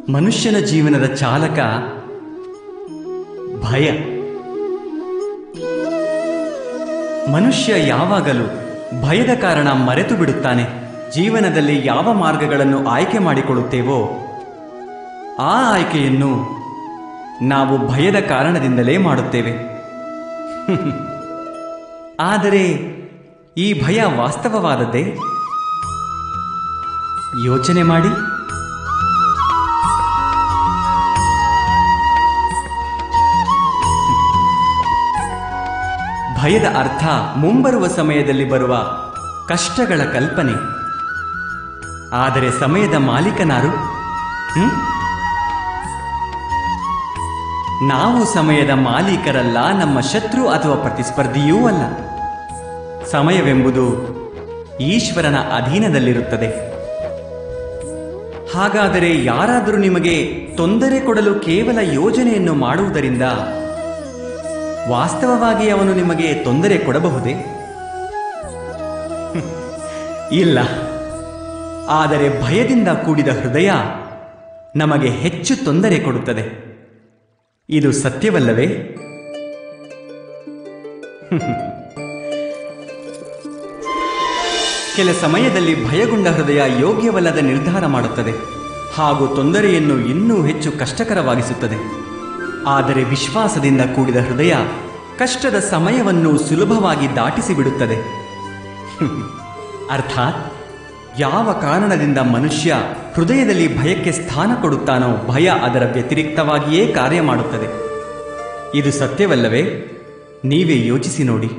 ಮನುಷ್ಯನ ಜೀವನದ ಚಾಲಕ ಭಯ ಮನುಷ್ಯ ಯಾವಾಗಲೂ ಭಯದ ಕಾರಣ ಮರೆತು ಬಿಡುತ್ತಾನೆ ಜೀವನದಲ್ಲಿ ಯಾವ ಮಾರ್ಗಗಳನ್ನು ಆಯ್ಕೆ ಮಾಡಿಕೊಳ್ಳುತ್ತೇವೋ ಆ ಆಯ್ಕೆಯನ್ನು ನಾವು ಭಯದ ಕಾರಣದಿಂದಲೇ ಮಾಡುತ್ತೇವೆ ಆದರೆ ಈ ಭಯ ವಾಸ್ತವವಾದದ್ದೇ ಯೋಚನೆ ಮಾಡಿ ಭಯದ ಅರ್ಥ ಮುಂಬರುವ ಸಮಯದಲ್ಲಿ ಬರುವ ಕಷ್ಟಗಳ ಕಲ್ಪನೆ ಆದರೆ ಸಮಯದ ಮಾಲೀಕನಾರು ಹ್ಮ್? ನಾವು ಸಮಯದ ಮಾಲೀಕರಲ್ಲ ನಮ್ಮ ಶತ್ರು ಅಥವಾ ಪ್ರತಿಸ್ಪರ್ಧಿಯೂ ಅಲ್ಲ ಸಮಯವೆಂಬುದು ಈಶ್ವರನ ಅಧೀನದಲ್ಲಿರುತ್ತದೆ ಹಾಗಾದರೆ ಯಾರಾದರೂ ನಿಮಗೆ ತೊಂದರೆ ಕೊಡಲು ಕೇವಲ ಯೋಜನೆಯನ್ನು ಮಾಡುವುದರಿಂದ ವಾಸ್ತವವಾಗಿ ಅವನು ನಿಮಗೆ ತೊಂದರೆ ಕೊಡಬಹುದೇ ಹ್ಮ್. ಇಲ್ಲ ಆದರೆ ಭಯದಿಂದ ಕೂಡಿದ ಹೃದಯ ನಮಗೆ ಹೆಚ್ಚು ತೊಂದರೆ ಕೊಡುತ್ತದೆ ಇದು ಸತ್ಯವಲ್ಲವೇ ಕೆಲ ಸಮಯದಲ್ಲಿ ಭಯಗೊಂಡ ಹೃದಯ ಯೋಗ್ಯವಲ್ಲದ ನಿರ್ಧಾರ ಮಾಡುತ್ತದೆ ಹಾಗೂ ತೊಂದರೆಯನ್ನು ಇನ್ನೂ ಹೆಚ್ಚು ಕಷ್ಟಕರವಾಗಿಸುತ್ತದೆ ಆದರೆ ವಿಶ್ವಾಸದಿಂದ ಕೂಡಿದ ಹೃದಯ ಕಷ್ಟದ ಸಮಯವನ್ನು ಸುಲಭವಾಗಿ ದಾಟಿಸಿ ಬಿಡುತ್ತದೆ ಅರ್ಥಾತ್ ಯಾವ ಕಾರಣದಿಂದ ಮನುಷ್ಯ ಹೃದಯದಲ್ಲಿ ಭಯಕ್ಕೆ ಸ್ಥಾನ ಕೊಡುತ್ತಾನೋ ಭಯ ಅದರ ವ್ಯತಿರಿಕ್ತವಾಗಿಯೇ ಕಾರ್ಯ ಮಾಡುತ್ತದೆ ಇದು ಸತ್ಯವಲ್ಲವೇ ನೀವೇ ಯೋಚಿಸಿ ನೋಡಿ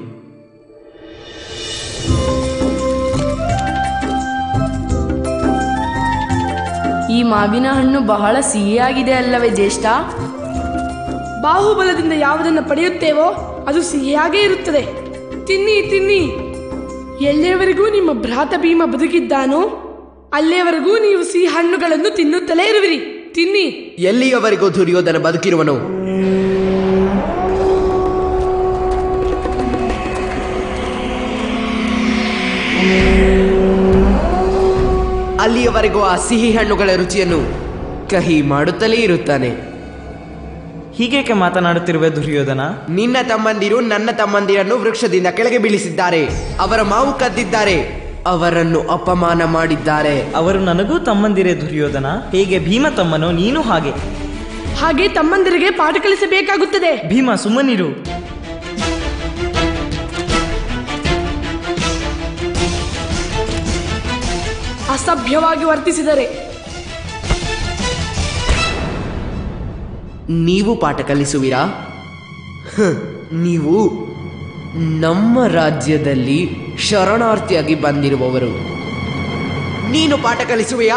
ಈ ಮಾವಿನ ಹಣ್ಣು ಬಹಳ ಸಿಹಿಯಾಗಿದೆ ಅಲ್ಲವೇ ಜ್ಯೇಷ್ಠ ಬಾಹುಬಲದಿಂದ ಯಾವುದನ್ನು ಪಡೆಯುತ್ತೇವೋ ಅದು ಸಿಹಿಯಾಗೇ ಇರುತ್ತದೆ ತಿನ್ನಿ ತಿನ್ನಿ ಎಲ್ಲಿಯವರೆಗೂ ನಿಮ್ಮ ಭ್ರಾತ ಭೀಮ ಬದುಕಿದ್ದಾನೋ ಅಲ್ಲಿಯವರೆಗೂ ನೀವು ಸಿಹಿ ಹಣ್ಣುಗಳನ್ನು ತಿನ್ನುತ್ತಲೇ ಇರುವಿರಿ ತಿನ್ನಿ ಎಲ್ಲಿಯವರೆಗೂ ದುರ್ಯೋಧನ ಬದುಕಿರುವನು ಅಲ್ಲಿಯವರೆಗೂ ಆ ಸಿಹಿ ಹಣ್ಣುಗಳ ರುಚಿಯನ್ನು ಕಹಿ ಮಾಡುತ್ತಲೇ ಇರುತ್ತಾನೆ ಹೀಗೇಕೆ ಮಾತನಾಡುತ್ತಿರುವೆ ದುರ್ಯೋಧನ ನಿನ್ನ ತಮ್ಮಂದಿರು ನನ್ನ ತಮ್ಮಂದಿರನ್ನು ವೃಕ್ಷದಿಂದ ಕೆಳಗೆ ಬೀಳಿಸಿದ್ದಾರೆ ಅವರ ಮಾವು ಕದ್ದಿದ್ದಾರೆ ಅವರನ್ನು ಅಪಮಾನ ಮಾಡಿದ್ದಾರೆ ಅವರು ನನಗೂ ತಮ್ಮಂದಿರೇ ದುರ್ಯೋಧನ ಹೇಗೆ ಭೀಮ ತಮ್ಮನೋ ನೀನು ಹಾಗೆ ಹಾಗೆ ತಮ್ಮಂದಿರಿಗೆ ಪಾಠ ಕಲಿಸಬೇಕಾಗುತ್ತದೆ ಭೀಮ ಸುಮ್ಮನಿರು ಅಸಭ್ಯವಾಗಿ ವರ್ತಿಸಿದರೆ ನೀವು ಪಾಠ ಕಲಿಸುವಿರಾ ಹ್, ನೀವು ನಮ್ಮ ರಾಜ್ಯದಲ್ಲಿ ಶರಣಾರ್ಥಿಯಾಗಿ ಬಂದಿರುವವರು ನೀನು ಪಾಠ ಕಲಿಸುವೆಯಾ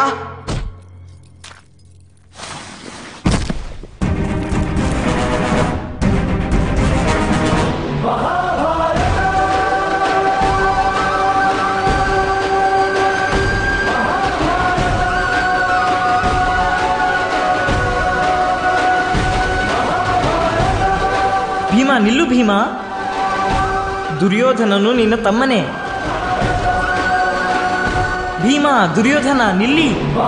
ಭೀಮ ನಿಲ್ಲು ಭೀಮ ದುರ್ಯೋಧನನು ನಿನ್ನ ತಮ್ಮನೇ ಭೀಮ ದುರ್ಯೋಧನ ನಿಲ್ಲಿ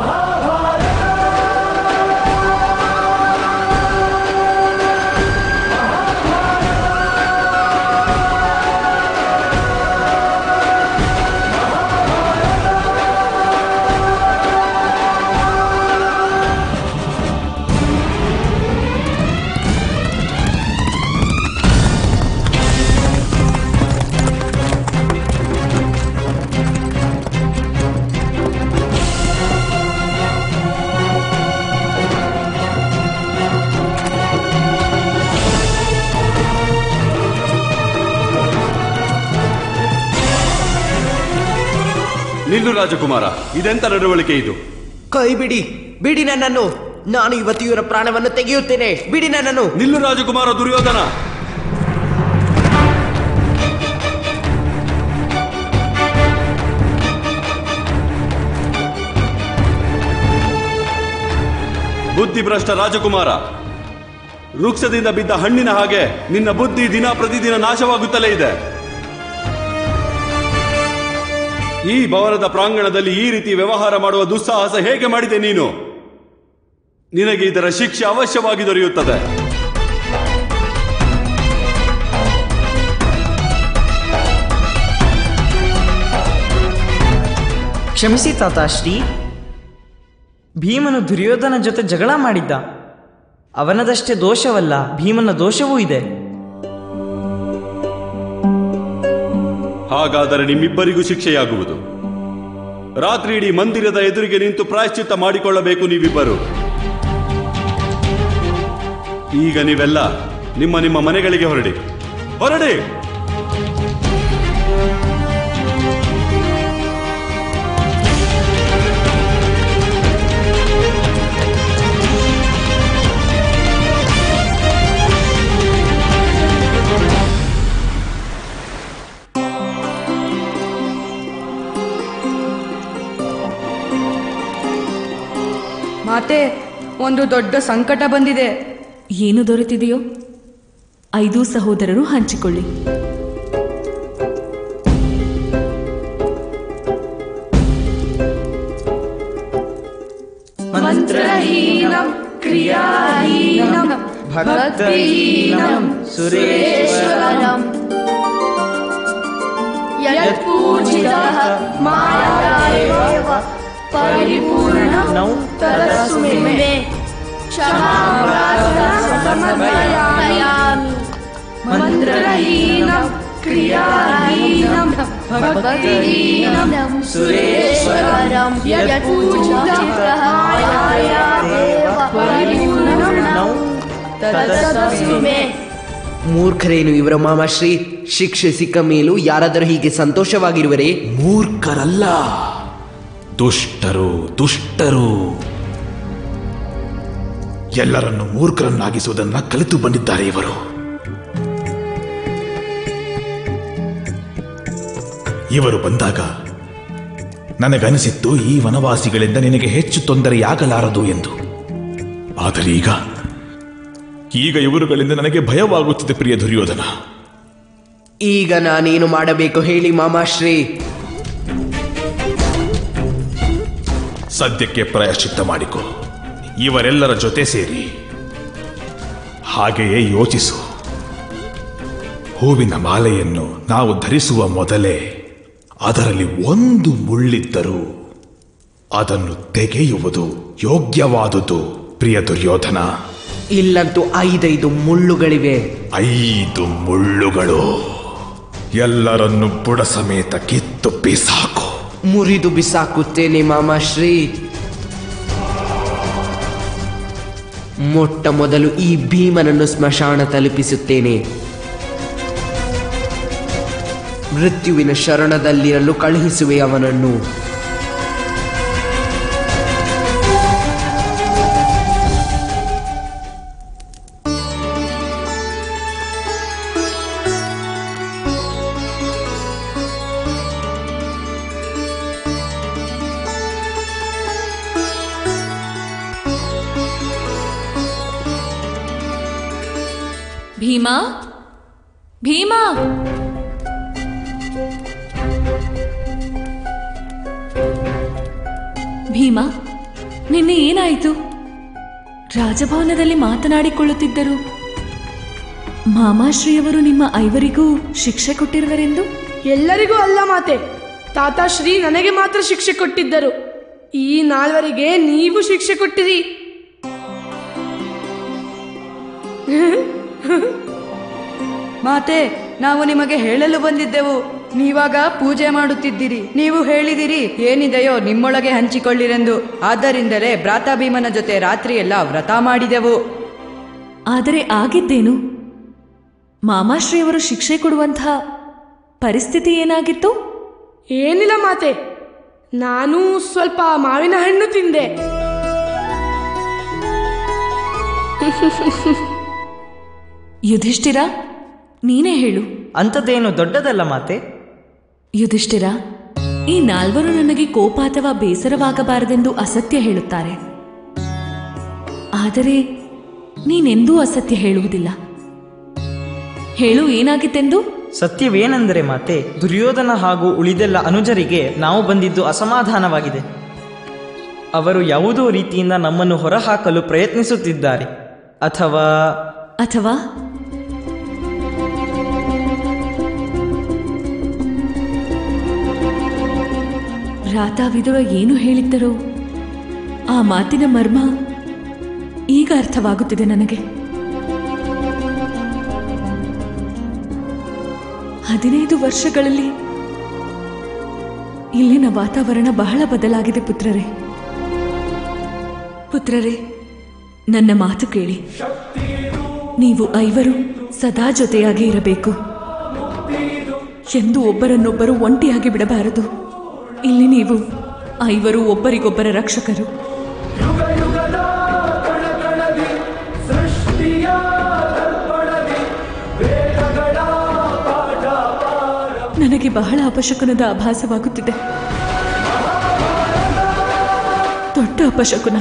ನಿಲ್ಲು ರಾಜಕುಮಾರ ಇದೆಂತ ನಡವಳಿಕೆ ಇದು ಕೈ ಬಿಡಿ ಬಿಡಿ ನನ್ನನ್ನು ನಾನು ಇವತ್ತು ಇವರ ಪ್ರಾಣವನ್ನು ತೆಗೆಯುತ್ತೇನೆ ಬಿಡಿ ನನ್ನನ್ನು ನಿಲ್ಲು ರಾಜಕುಮಾರ ದುರ್ಯೋಧನ ಬುದ್ಧಿಭ್ರಷ್ಟ ರಾಜಕುಮಾರ ವೃಕ್ಷದಿಂದ ಬಿದ್ದ ಹಣ್ಣಿನ ಹಾಗೆ ನಿನ್ನ ಬುದ್ಧಿ ದಿನ ಪ್ರತಿದಿನ ನಾಶವಾಗುತ್ತಲೇ ಇದೆ ಈ ಭವನದ ಪ್ರಾಂಗಣದಲ್ಲಿ ಈ ರೀತಿ ವ್ಯವಹಾರ ಮಾಡುವ ದುಸ್ಸಾಹಸ ಹೇಗೆ ಮಾಡಿದೆ ನೀನು ನಿನಗೆ ಇದರ ಶಿಕ್ಷೆ ಅವಶ್ಯವಾಗಿ ದೊರೆಯುತ್ತದೆ ಕ್ಷಮಿಸಿ ತಾತಾಶ್ರೀ ಭೀಮನು ದುರ್ಯೋಧನ ಜೊತೆ ಜಗಳ ಮಾಡಿದ್ದ ಅವನದಷ್ಟೇ ದೋಷವಲ್ಲ ಭೀಮನ ದೋಷವೂ ಇದೆ ಹಾಗಾದರೆ ನಿಮ್ಮಿಬ್ಬರಿಗೂ ಶಿಕ್ಷೆಯಾಗುವುದು ರಾತ್ರಿ ಇಡೀ ಮಂದಿರದ ಎದುರಿಗೆ ನಿಂತು ಪ್ರಾಯಶ್ಚಿತ್ತ ಮಾಡಿಕೊಳ್ಳಬೇಕು ನೀವಿಬ್ಬರು ಈಗ ನೀವೆಲ್ಲ ನಿಮ್ಮ ನಿಮ್ಮ ಮನೆಗಳಿಗೆ ಹೊರಡಿ ಹೊರಡಿ ಮಾತೆ ಒಂದು ದೊಡ್ಡ ಸಂಕಟ ಬಂದಿದೆ ಏನು ದೊರೆತಿದೆಯೋ ಐದು ಸಹೋದರರು ಹಂಚಿಕೊಳ್ಳಿ ಮಂತ್ರಹೀನಂ ಕ್ರಿಯಾಹೀನಂ ಭಕ್ತಿಹೀನಂ ಸುರೇಶ್ವರಂ ಯತ್ಪೂಜಿತಃ ಮಾಯಾದೇವ ಪರಿಪೂರ್ಣಂ ನಾವು ತರಸ್ಸು ಮೇ ಕ್ಷಮಾಪರಾಧಃ ಸಮರ್ಪಯಾಮಿ ಮಂತ್ರಹೀನಂ ಕ್ರಿಯಾಹೀನಂ ಭಕ್ತಿಹೀನಂ ಸುರೇಶ್ವರಂ ಯತ್ಪೂಜಿತಃ ಮಾಯಾದೇವ ಪರಿಪೂರ್ಣಂ ನಾವು ತರಸ್ಸು ಮೇ ಮೂರ್ಖರೇನು ಇವರ ಮಾಮಾಶ್ರೀ ಶಿಕ್ಷೆ ಸಿಕ್ಕ ಮೇಲೂ ಯಾರಾದರೂ ಹೀಗೆ ಸಂತೋಷವಾಗಿರುವರೇ ಮೂರ್ಖರಲ್ಲ ದುಷ್ಟರು ದುಷ್ಟರು ಎಲ್ಲರನ್ನು ಮೂರ್ಖರನ್ನಾಗಿಸುವುದನ್ನ ಕಲಿತು ಬಂದಿದ್ದಾರೆ ಇವರು ಇವರು ಬಂದಾಗ ನನಗನಿಸಿತ್ತು ಈ ವನವಾಸಿಗಳಿಂದ ನಿನಗೆ ಹೆಚ್ಚು ತೊಂದರೆಯಾಗಲಾರದು ಎಂದು ಆದರೆ ಈಗ ಈಗ ಇವರುಗಳಿಂದ ನನಗೆ ಭಯವಾಗುತ್ತಿದೆ ಪ್ರಿಯ ದುರ್ಯೋಧನ ಈಗ ನಾನೇನು ಮಾಡಬೇಕು ಹೇಳಿ ಮಾಮಾಶ್ರೀ ಸದ್ಯಕ್ಕೆ ಪ್ರಾಯಶ್ಚಿತ್ತ ಮಾಡಿಕೊ ಇವರೆಲ್ಲರ ಜೊತೆ ಸೇರಿ ಹಾಗೆಯೇ ಯೋಚಿಸು ಹೂವಿನ ಮಾಲೆಯನ್ನು ನಾವು ಧರಿಸುವ ಮೊದಲೇ ಅದರಲ್ಲಿ ಒಂದು ಮುಳ್ಳಿದ್ದರೂ ಅದನ್ನು ತೆಗೆಯುವುದು ಯೋಗ್ಯವಾದುದು ಪ್ರಿಯ ದುರ್ಯೋಧನ ಇಲ್ಲಂತೂ ಐದೈದು ಮುಳ್ಳುಗಳಿವೆ ಐದು ಮುಳ್ಳುಗಳು ಎಲ್ಲರನ್ನು ಬುಡ ಸಮೇತ ಕಿತ್ತು ಬಿಸಾಕು ಮುರಿದು ಬಿಸಾಕುತ್ತೇನೆ ಮಾಮಾಶ್ರೀ ಮೊಟ್ಟ ಮೊದಲು ಈ ಭೀಮನನ್ನು ಸ್ಮಶಾನ ತಲುಪಿಸುತ್ತೇನೆ ಮೃತ್ಯುವಿನ ಶರಣದಲ್ಲಿರಲು ಕಳುಹಿಸುವೆ ಅವನನ್ನು ಭೀಮಾ ಭೀಮಾ ಭೀಮಾ ನಿನ್ನೆ ಏನಾಯಿತು ರಾಜಭವನದಲ್ಲಿ ಮಾತನಾಡಿಕೊಳ್ಳುತ್ತಿದ್ದರು ಮಾಮಾಶ್ರೀಯವರು ನಿಮ್ಮ ಐವರಿಗೂ ಶಿಕ್ಷೆ ಕೊಟ್ಟಿರುವರೆಂದು ಎಲ್ಲರಿಗೂ ಅಲ್ಲ ಮಾತೆ ತಾತಾಶ್ರೀ ನನಗೆ ಮಾತ್ರ ಶಿಕ್ಷೆ ಕೊಟ್ಟಿದ್ದರು ಈ ನಾಲ್ವರಿಗೆ ನೀವು ಶಿಕ್ಷೆ ಕೊಟ್ಟಿರಿ ಮಾತೆ ನಾವು ನಿಮಗೆ ಹೇಳಲು ಬಂದಿದ್ದೆವು ನೀವಾಗ ಪೂಜೆ ಮಾಡುತ್ತಿದ್ದೀರಿ ನೀವು ಹೇಳಿದಿರಿ ಏನಿದೆಯೋ ನಿಮ್ಮೊಳಗೆ ಹಂಚಿಕೊಳ್ಳಿರೆಂದು ಆದ್ದರಿಂದಲೇ ಭ್ರಾತಾಭೀಮನ ಜೊತೆ ರಾತ್ರಿಯೆಲ್ಲ ವ್ರತ ಮಾಡಿದೆವು ಆದರೆ ಆಗಿದ್ದೇನು ಮಾಮಾಶ್ರೀಯವರು ಶಿಕ್ಷೆ ಕೊಡುವಂಥ ಪರಿಸ್ಥಿತಿ ಏನಾಗಿತ್ತು ಏನಿಲ್ಲ ಮಾತೆ ನಾನು ಸ್ವಲ್ಪ ಮಾವಿನ ಹಣ್ಣು ತಿಂದೆ ಯುಧಿಷ್ಠಿರ ನೀನೇ ಹೇಳು ಅಂಥದ್ದೇನು ದೊಡ್ಡದಲ್ಲ ಮಾತೆ ಯುಧಿಷ್ಠಿರ ಈ ನಾಲ್ವರು ನನಗೆ ಕೋಪ ಅಥವಾ ಬೇಸರವಾಗಬಾರದೆಂದು ಅಸತ್ಯ ಹೇಳುತ್ತಾರೆ ಆದರೆ ನೀನೆಂದೂ ಅಸತ್ಯ ಹೇಳುವುದಿಲ್ಲ ಹೇಳು ಏನಾಗಿತ್ತೆಂದು ಸತ್ಯವೇನೆಂದರೆ ಮಾತೆ ದುರ್ಯೋಧನ ಹಾಗೂ ಉಳಿದೆಲ್ಲ ಅನುಜರಿಗೆ ನಾವು ಬಂದಿದ್ದು ಅಸಮಾಧಾನವಾಗಿದೆ ಅವರು ಯಾವುದೋ ರೀತಿಯಿಂದ ನಮ್ಮನ್ನು ಹೊರಹಾಕಲು ಪ್ರಯತ್ನಿಸುತ್ತಿದ್ದಾರೆ ಅಥವಾ ಅಥವಾ ರಾಧಾ ವಿದುರ ಏನು ಹೇಳಿದ್ದರೋ ಆ ಮಾತಿನ ಮರ್ಮ ಈಗ ಅರ್ಥವಾಗುತ್ತಿದೆ ನನಗೆ ಹದಿನೈದು ವರ್ಷಗಳಲ್ಲಿ ಇಲ್ಲಿನ ವಾತಾವರಣ ಬಹಳ ಬದಲಾಗಿದೆ ಪುತ್ರರೇ ಪುತ್ರರೇ ನನ್ನ ಮಾತು ಕೇಳಿ ನೀವು ಐವರು ಸದಾ ಜೊತೆಯಾಗಿ ಇರಬೇಕು ಎಂದು ಒಬ್ಬರನ್ನೊಬ್ಬರು ಒಂಟಿಯಾಗಿ ಬಿಡಬಾರದು ಇಲ್ಲಿ ನೀವು ಐವರು ಒಬ್ಬರಿಗೊಬ್ಬರ ರಕ್ಷಕರು ನನಗೆ ಬಹಳ ಅಪಶಕುನದ ಆಭಾಸವಾಗುತ್ತಿದೆ ದೊಡ್ಡ ಅಪಶಕುನ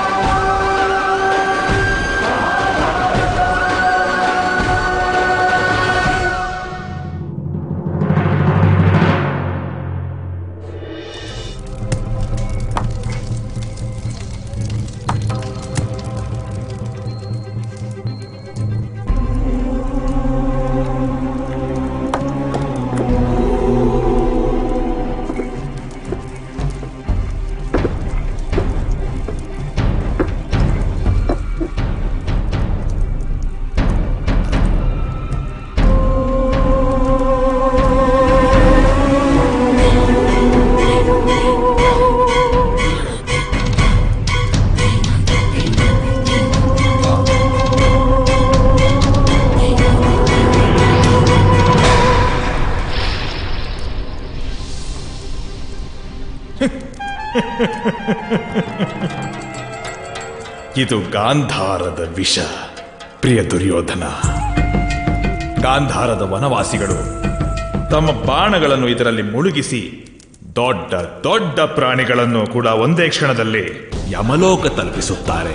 ಇದು ಗಾಂಧಾರದ ವಿಷ ಪ್ರಿಯ ದುರ್ಯೋಧನ ಗಾಂಧಾರದ ವನವಾಸಿಗಳು ತಮ್ಮ ಬಾಣಗಳನ್ನು ಇದರಲ್ಲಿ ಮುಳುಗಿಸಿ ದೊಡ್ಡ ದೊಡ್ಡ ಪ್ರಾಣಿಗಳನ್ನು ಕೂಡ ಒಂದೇ ಕ್ಷಣದಲ್ಲಿ ಯಮಲೋಕ ತಲುಪಿಸುತ್ತಾರೆ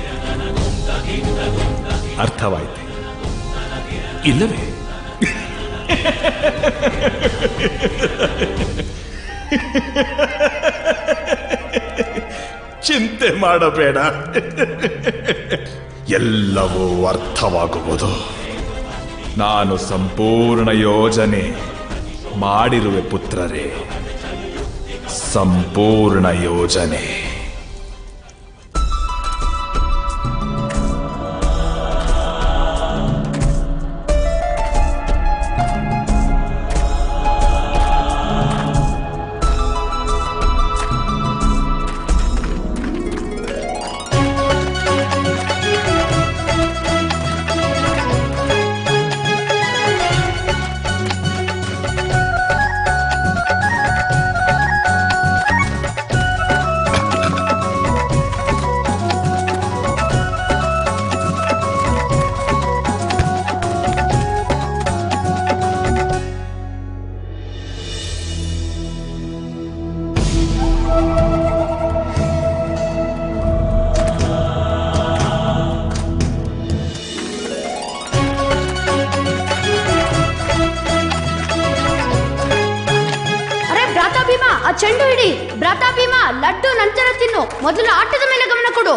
ಅರ್ಥವಾಯಿತೆ ಇಲ್ಲವೇ ಚಿಂತೆ ಮಾಡಬೇಡ ಎಲ್ಲವೂ ಅರ್ಥವಾಗುವುದು ನಾನು ಸಂಪೂರ್ಣ ಯೋಜನೆ ಮಾಡಿರುವೆ ಪುತ್ರರೇ ಸಂಪೂರ್ಣ ಯೋಜನೆ ಅರೆ ಭ್ರಾತಾ ಭೀಮ ಆ ಚೆಂಡು ಹಿಡಿ ಭ್ರಾತಾ ಭೀಮ ಲಡ್ಡು ನಂತರ ತಿನ್ನು ಮೊದಲು ಆಟದ ಮೇಲೆ ಗಮನ ಕೊಡು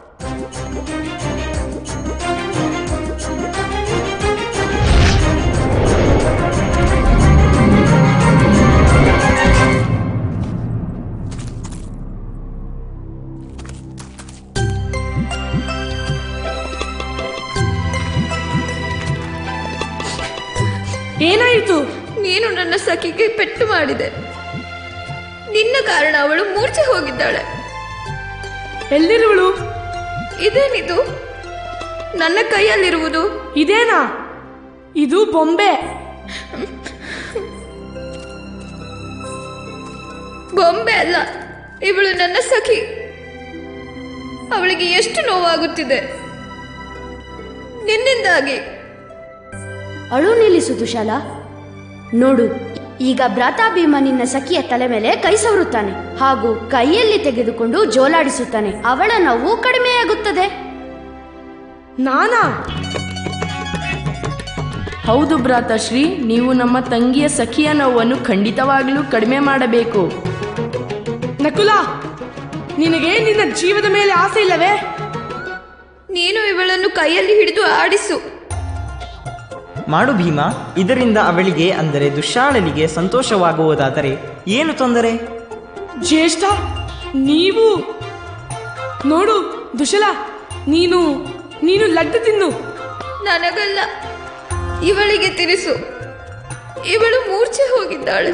ಏನಾಯಿತು ನೀನು ನನ್ನ ಸಖಿಗೆ ಪೆಟ್ಟು ಮಾಡಿದೆ ನಿನ್ನ ಕಾರಣ ಅವಳು ಮೂರ್ಛೆ ಹೋಗಿದ್ದಾಳೆ ಎಲ್ಲಿರುವಳು ಇದೇನಿದು ನನ್ನ ಕೈಯಲ್ಲಿರುವುದು ಇದೇನಾ ಇದು ಬೊಂಬೆ ಬೊಂಬೆ ಅಲ್ಲ ಇವಳು ನನ್ನ ಸಖಿ ಅವಳಿಗೆ ಎಷ್ಟು ನೋವಾಗುತ್ತಿದೆ ನಿನ್ನಿಂದಾಗಿ ಅಳು ನಿಲ್ಲಿಸು ತುಶಾಲ ನೋಡು ಈಗ ಭ್ರಾತಾ ಭೀಮ ನಿನ್ನ ಸಖಿಯ ತಲೆ ಮೇಲೆ ಕೈ ಸವರುತ್ತಾನೆ ಹಾಗೂ ಕೈಯಲ್ಲಿ ತೆಗೆದುಕೊಂಡು ಜೋಲಾಡಿಸುತ್ತಾನೆ ಅವಳ ನೋವು ಕಡಿಮೆಯಾಗುತ್ತದೆ ನಾನಾ ಹೌದು ಭ್ರಾತಶ್ರೀ ನೀವು ನಮ್ಮ ತಂಗಿಯ ಸಖಿಯ ನೋವನ್ನು ಖಂಡಿತವಾಗಲೂ ಕಡಿಮೆ ಮಾಡಬೇಕು ನಕುಲ ನಿನಗೆ ನಿನ್ನ ಜೀವದ ಮೇಲೆ ಆಸೆ ಇಲ್ಲವೇ ನೀನು ಇವಳನ್ನು ಕೈಯಲ್ಲಿ ಹಿಡಿದು ಆಡಿಸು ಮಾಡು ಭೀಮ ಇದರಿಂದ ಅವಳಿಗೆ ಅಂದರೆ ದುಶ್ಯಾಳಲಿಗೆ ಸಂತೋಷವಾಗುವುದಾದರೆ ಏನು ತೊಂದರೆ ಜ್ಯೇಷ್ಠ ನೀವು ನೋಡು ದುಶಲ ನೀನು ನೀನು ಲಡ್ಡು ತಿನ್ನು ನನಗಲ್ಲ ಇವಳಿಗೆ ತಿನಿಸು ಇವಳು ಮೂರ್ಛೆ ಹೋಗಿದ್ದಾಳೆ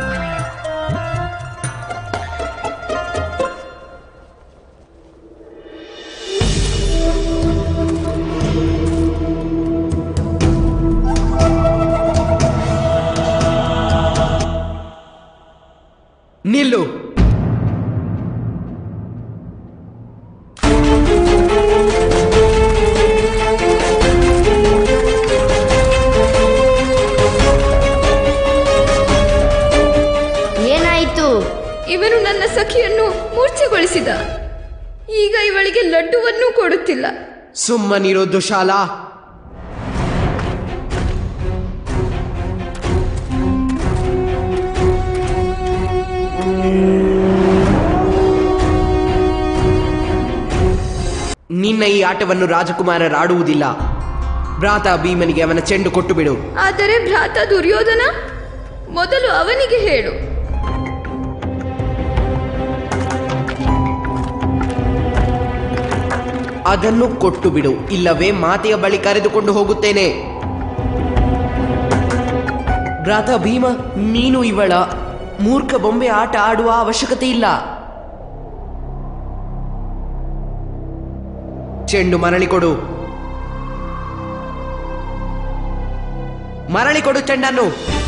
ನಿಲ್ಲು ಏನಾಯಿತು ಇವನು ನನ್ನ ಸಖಿಯನ್ನು ಮೂರ್ಛೆಗೊಳಿಸಿದ ಈಗ ಇವಳಿಗೆ ಲಡ್ಡುವನ್ನೂ ಕೊಡುತ್ತಿಲ್ಲ ಸುಮ್ಮನಿರೋ ದುಶಾಲ ನಿನ್ನ ಈ ಆಟವನ್ನು ರಾಜಕುಮಾರರಾಡುವುದಿಲ್ಲ ಭ್ರಾತ ಭೀಮನಿಗೆ ಅವನ ಚೆಂಡು ಕೊಟ್ಟು ಬಿಡು ಆದರೆ ಭ್ರಾತ ದುರ್ಯೋಧನ ಮೊದಲು ಅವನಿಗೆ ಹೇಳು ಅದನ್ನು ಕೊಟ್ಟು ಬಿಡು ಇಲ್ಲವೇ ಮಾತೆಯ ಬಳಿ ಕರೆದುಕೊಂಡು ಹೋಗುತ್ತೇನೆ ಭ್ರಾತ ಭೀಮ ನೀನು ಇವಳ ಮೂರ್ಖ ಬೊಂಬೆ ಆಟ ಆಡುವ ಅವಶ್ಯಕತೆ ಇಲ್ಲ ಚೆಂಡು ಮರಳಿ ಕೊಡು ಮರಳಿ ಕೊಡು ಚೆಂಡನ್ನು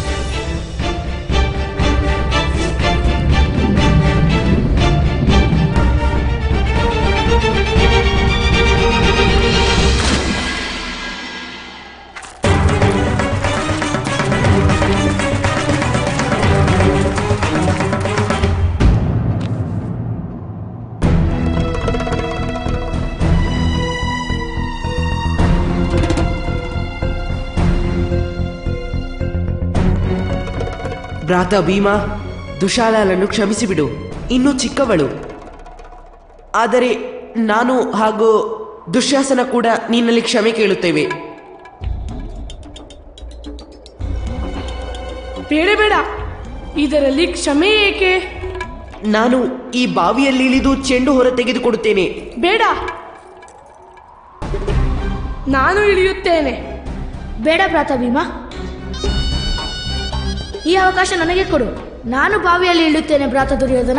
ಭ್ರಾತ ಭೀಮ ದುಶಾಲನನ್ನು ಕ್ಷಮಿಸಿಬಿಡು ಇನ್ನೂ ಚಿಕ್ಕವಳು ಆದರೆ ನಾನು ಹಾಗೂ ದುಶ್ಯಾಸನ ಕೂಡ ನಿನ್ನಲ್ಲಿ ಕ್ಷಮೆ ಕೇಳುತ್ತೇವೆ ಬೇಡ ಬೇಡ ಇದರಲ್ಲಿ ಕ್ಷಮೆ ಏಕೆ ನಾನು ಈ ಬಾವಿಯಲ್ಲಿ ಇಳಿದು ಚೆಂಡು ಹೊರ ತೆಗೆದುಕೊಡುತ್ತೇನೆ ಬೇಡ ನಾನು ಇಳಿಯುತ್ತೇನೆ ಬೇಡ ಭ್ರಾತ ಭೀಮ ಈ ಅವಕಾಶ ನನಗೆ ಕೊಡು ನಾನು ಬಾವಿಯಲ್ಲಿ ಇಳುತ್ತೇನೆ ಭ್ರಾತ ದುರ್ಯೋಧನ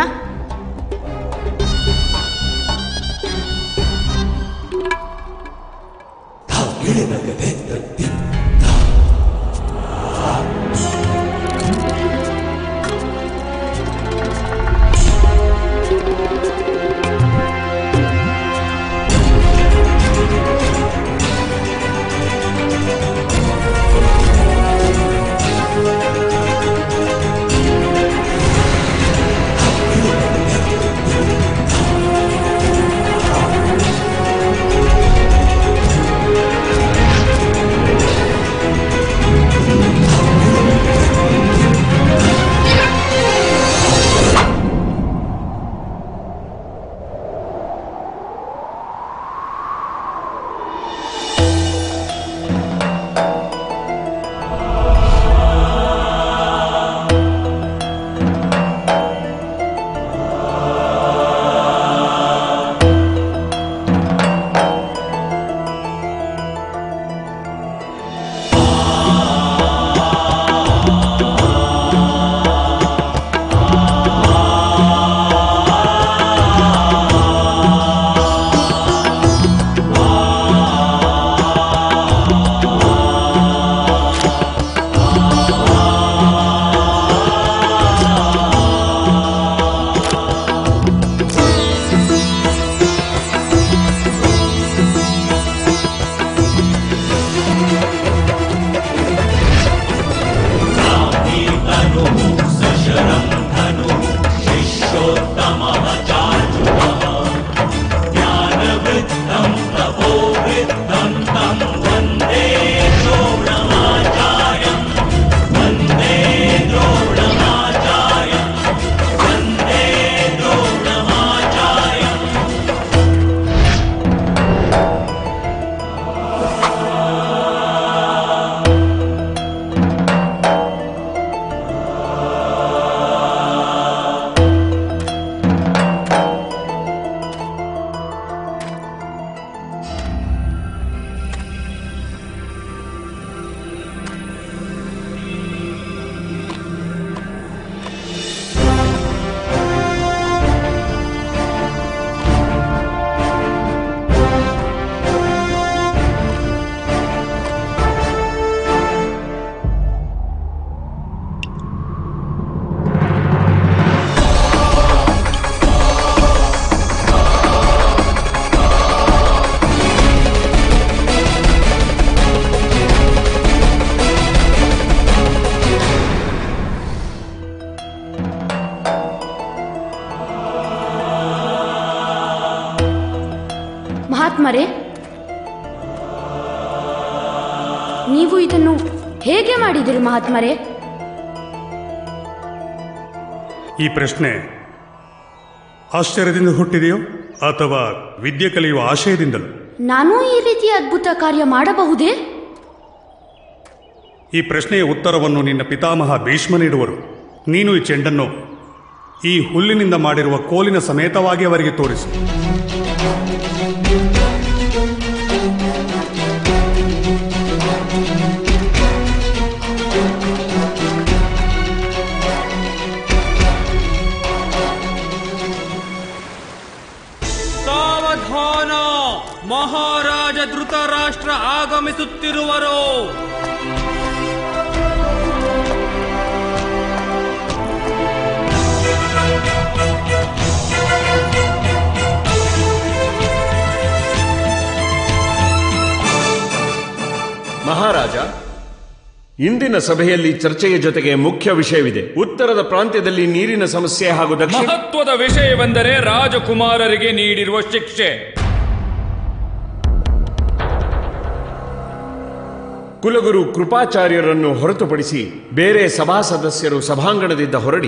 ಮಹಾತ್ಮರೇ ನೀವು ಇದನ್ನು ಹೇಗೆ ಮಾಡಿದಿರಿ ಮಹಾತ್ಮರೇ ಈ ಪ್ರಶ್ನೆ ಆಶ್ಚರ್ಯದಿಂದ ಹುಟ್ಟಿದೆಯೋ ಅಥವಾ ವಿದ್ಯೆ ಕಲಿಯುವ ಆಶಯದಿಂದಲೋ ನಾನೂ ಈ ರೀತಿಯ ಅದ್ಭುತ ಕಾರ್ಯ ಮಾಡಬಹುದೇ ಈ ಪ್ರಶ್ನೆಯ ಉತ್ತರವನ್ನು ನಿನ್ನ ಪಿತಾಮಹ ಭೀಷ್ಮ ನೀಡುವರು ನೀನು ಈ ಚೆಂಡನ್ನು ಈ ಹುಲ್ಲಿನಿಂದ ಮಾಡಿರುವ ಕೋಲಿನ ಸಮೇತವಾಗಿ ಅವರಿಗೆ ತೋರಿಸು ಸಾವಧಾನ ಮಹಾರಾಜ ಧೃತರಾಷ್ಟ್ರ ಆಗಮಿಸುತ್ತಿರುವರು ಮಹಾರಾಜ ಇಂದಿನ ಸಭೆಯಲ್ಲಿ ಚರ್ಚೆಯ ಜೊತೆಗೆ ಮುಖ್ಯ ವಿಷಯವಿದೆ ಉತ್ತರದ ಪ್ರಾಂತ್ಯದಲ್ಲಿ ನೀರಿನ ಸಮಸ್ಯೆ ಹಾಗೂ ದಕ್ಷಿಣ ಮಹತ್ವದ ವಿಷಯವೆಂದರೆ ರಾಜಕುಮಾರರಿಗೆ ನೀಡಿರುವ ಶಿಕ್ಷೆ ಕುಲಗುರು ಕೃಪಾಚಾರ್ಯರನ್ನು ಹೊರತುಪಡಿಸಿ ಬೇರೆ ಸಭಾ ಸದಸ್ಯರು ಸಭಾಂಗಣದಿಂದ ಹೊರಡಿ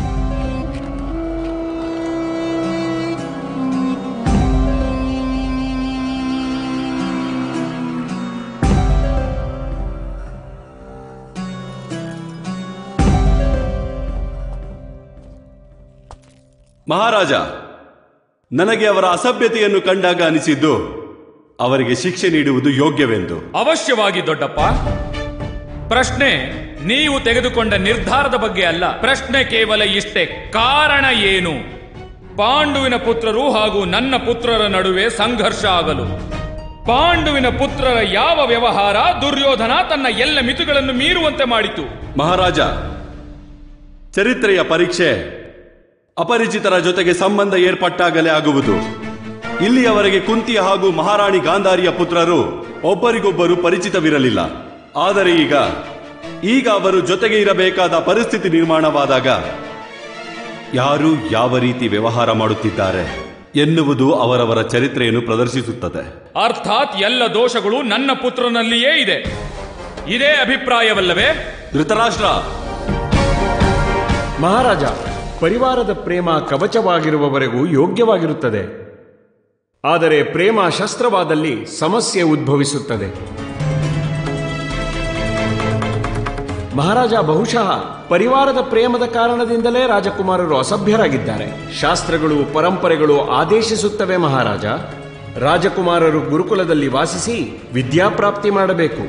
ಮಹಾರಾಜ ನನಗೆ ಅವರ ಅಸಭ್ಯತೆಯನ್ನು ಕಂಡಾಗ ಅನಿಸಿದ್ದು ಅವರಿಗೆ ಶಿಕ್ಷೆ ನೀಡುವುದು ಯೋಗ್ಯವೆಂದು ಅವಶ್ಯವಾಗಿ ದೊಡ್ಡಪ್ಪ ಪ್ರಶ್ನೆ ನೀವು ತೆಗೆದುಕೊಂಡ ನಿರ್ಧಾರದ ಬಗ್ಗೆ ಅಲ್ಲ ಪ್ರಶ್ನೆ ಕೇವಲ ಇಷ್ಟೇ ಕಾರಣ ಏನು ಪಾಂಡುವಿನ ಪುತ್ರರು ಹಾಗೂ ನನ್ನ ಪುತ್ರರ ನಡುವೆ ಸಂಘರ್ಷ ಆಗಲು ಪಾಂಡುವಿನ ಪುತ್ರರ ಯಾವ ವ್ಯವಹಾರ ದುರ್ಯೋಧನ ತನ್ನ ಎಲ್ಲ ಮಿತಿಗಳನ್ನು ಮೀರುವಂತೆ ಮಾಡಿತು ಮಹಾರಾಜ ಚರಿತ್ರೆಯ ಪರೀಕ್ಷೆ ಅಪರಿಚಿತರ ಜೊತೆಗೆ ಸಂಬಂಧ ಏರ್ಪಟ್ಟಾಗಲೇ ಆಗುವುದು ಇಲ್ಲಿಯವರೆಗೆ ಕುಂತಿ ಹಾಗೂ ಮಹಾರಾಣಿ ಗಾಂಧಾರಿಯ ಪುತ್ರರು ಒಬ್ಬರಿಗೊಬ್ಬರು ಪರಿಚಿತವಿರಲಿಲ್ಲ ಆದರೆ ಈಗ ಈಗ ಅವರು ಜೊತೆಗೆ ಇರಬೇಕಾದ ಪರಿಸ್ಥಿತಿ ನಿರ್ಮಾಣವಾದಾಗ ಯಾರು ಯಾವ ರೀತಿ ವ್ಯವಹಾರ ಮಾಡುತ್ತಿದ್ದಾರೆ ಎನ್ನುವುದು ಅವರವರ ಚರಿತ್ರೆಯನ್ನು ಪ್ರದರ್ಶಿಸುತ್ತದೆ ಅರ್ಥಾತ್ ಎಲ್ಲ ದೋಷಗಳು ನನ್ನ ಪುತ್ರನಲ್ಲಿಯೇ ಇದೆ ಇದೇ ಅಭಿಪ್ರಾಯವಲ್ಲವೇ ಧೃತರಾಷ್ಟ್ರ ಮಹಾರಾಜ ಪರಿವಾರದ ಪ್ರೇಮ ಕವಚವಾಗಿರುವವರೆಗೂ ಯೋಗ್ಯವಾಗಿರುತ್ತದೆ ಆದರೆ ಪ್ರೇಮ ಶಸ್ತ್ರವಾದಲ್ಲಿ ಸಮಸ್ಯೆ ಉದ್ಭವಿಸುತ್ತದೆ ಮಹಾರಾಜ ಬಹುಶಃ ಪರಿವಾರದ ಪ್ರೇಮದ ಕಾರಣದಿಂದಲೇ ರಾಜಕುಮಾರರು ಅಸಭ್ಯರಾಗಿದ್ದಾರೆ ಶಾಸ್ತ್ರಗಳು ಪರಂಪರೆಗಳು ಆದೇಶಿಸುತ್ತವೆ ಮಹಾರಾಜ ರಾಜಕುಮಾರರು ಗುರುಕುಲದಲ್ಲಿ ವಾಸಿಸಿ ವಿದ್ಯಾಪ್ರಾಪ್ತಿ ಮಾಡಬೇಕು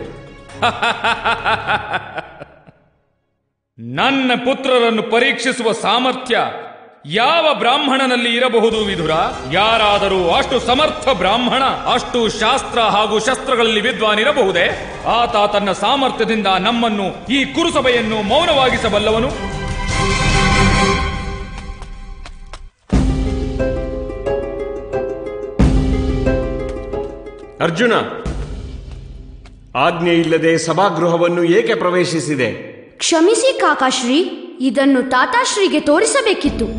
ನನ್ನ ಪುತ್ರರನ್ನು ಪರೀಕ್ಷಿಸುವ ಸಾಮರ್ಥ್ಯ ಯಾವ ಬ್ರಾಹ್ಮಣನಲ್ಲಿ ಇರಬಹುದು ವಿಧುರ ಯಾರಾದರೂ ಅಷ್ಟು ಸಮರ್ಥ ಬ್ರಾಹ್ಮಣ ಅಷ್ಟು ಶಾಸ್ತ್ರ ಹಾಗೂ ಶಸ್ತ್ರಗಳಲ್ಲಿ ವಿದ್ವಾನಿರಬಹುದೇ ಆತ ತನ್ನ ಸಾಮರ್ಥ್ಯದಿಂದ ನಮ್ಮನ್ನು ಈ ಕುರುಸಭೆಯನ್ನು ಮೌನವಾಗಿಸಬಲ್ಲವನು ಅರ್ಜುನ ಆಜ್ಞೆ ಇಲ್ಲದೆ ಸಭಾಗೃಹವನ್ನು ಏಕೆ ಪ್ರವೇಶಿಸಿದೆ ಕ್ಷಮಿಸಿ ಕಾಕಾಶ್ರೀ ಇದನ್ನು ತಾತಾಶ್ರೀಗೆ ತೋರಿಸಬೇಕಿತ್ತು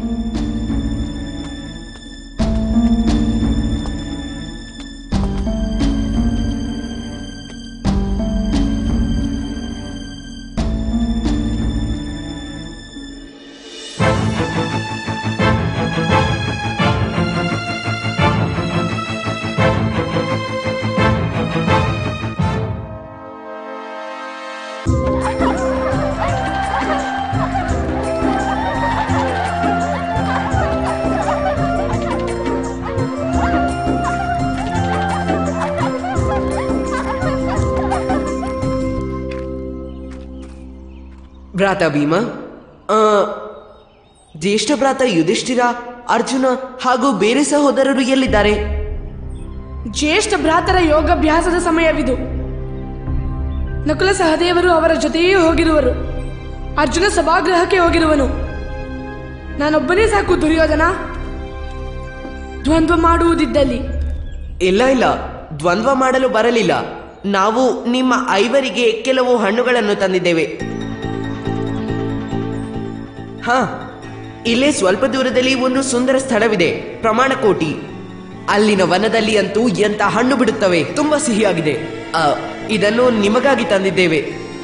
ಭ್ರಾತ ಭೀಮ ಆ, ಜ್ಯೇಷ್ಠ ಭ್ರಾತ ಯುಧಿಷ್ಠಿರ ಅರ್ಜುನ ಹಾಗೂ ಬೇರೆ ಸಹೋದರರು ಎಲ್ಲಿದ್ದಾರೆ ಜ್ಯೇಷ್ಠ ಭ್ರಾತರ ಯೋಗಾಭ್ಯಾಸದ ಸಮಯವಿದು ನಕುಲ ಸಹದೇವರು ಅವರ ಜೊತೆಯೇ ಹೋಗಿರುವರು ಅರ್ಜುನ ಸಭಾಗೃಹಕ್ಕೆ ಹೋಗಿರುವನು ನಾನೊಬ್ಬನೇ ಸಾಕು ದುರ್ಯೋಧನ ದ್ವಂದ್ವ ಮಾಡುವುದಿದ್ದಲ್ಲಿ ಇಲ್ಲ ಇಲ್ಲ ದ್ವಂದ್ವ ಮಾಡಲು ಬರಲಿಲ್ಲ ನಾವು ನಿಮ್ಮ ಐವರಿಗೆ ಕೆಲವು ಹಣ್ಣುಗಳನ್ನು ತಂದಿದ್ದೇವೆ ಹಾ ಇಲ್ಲೇ ಸ್ವಲ್ಪ ದೂರದಲ್ಲಿ ಒಂದು ಸುಂದರ ಸ್ಥಳವಿದೆ ಪ್ರಮಾಣಕೋಟಿ ಅಲ್ಲಿನ ವನದಲ್ಲಿ ಅಂತೂ ಎಂತ ಹಣ್ಣು ಬಿಡುತ್ತವೆ ತುಂಬಾ ಸಿಹಿಯಾಗಿದೆ ಆ, ಇದನ್ನು ನಿಮಗಾಗಿ ತಂದಿದ್ದೇವೆ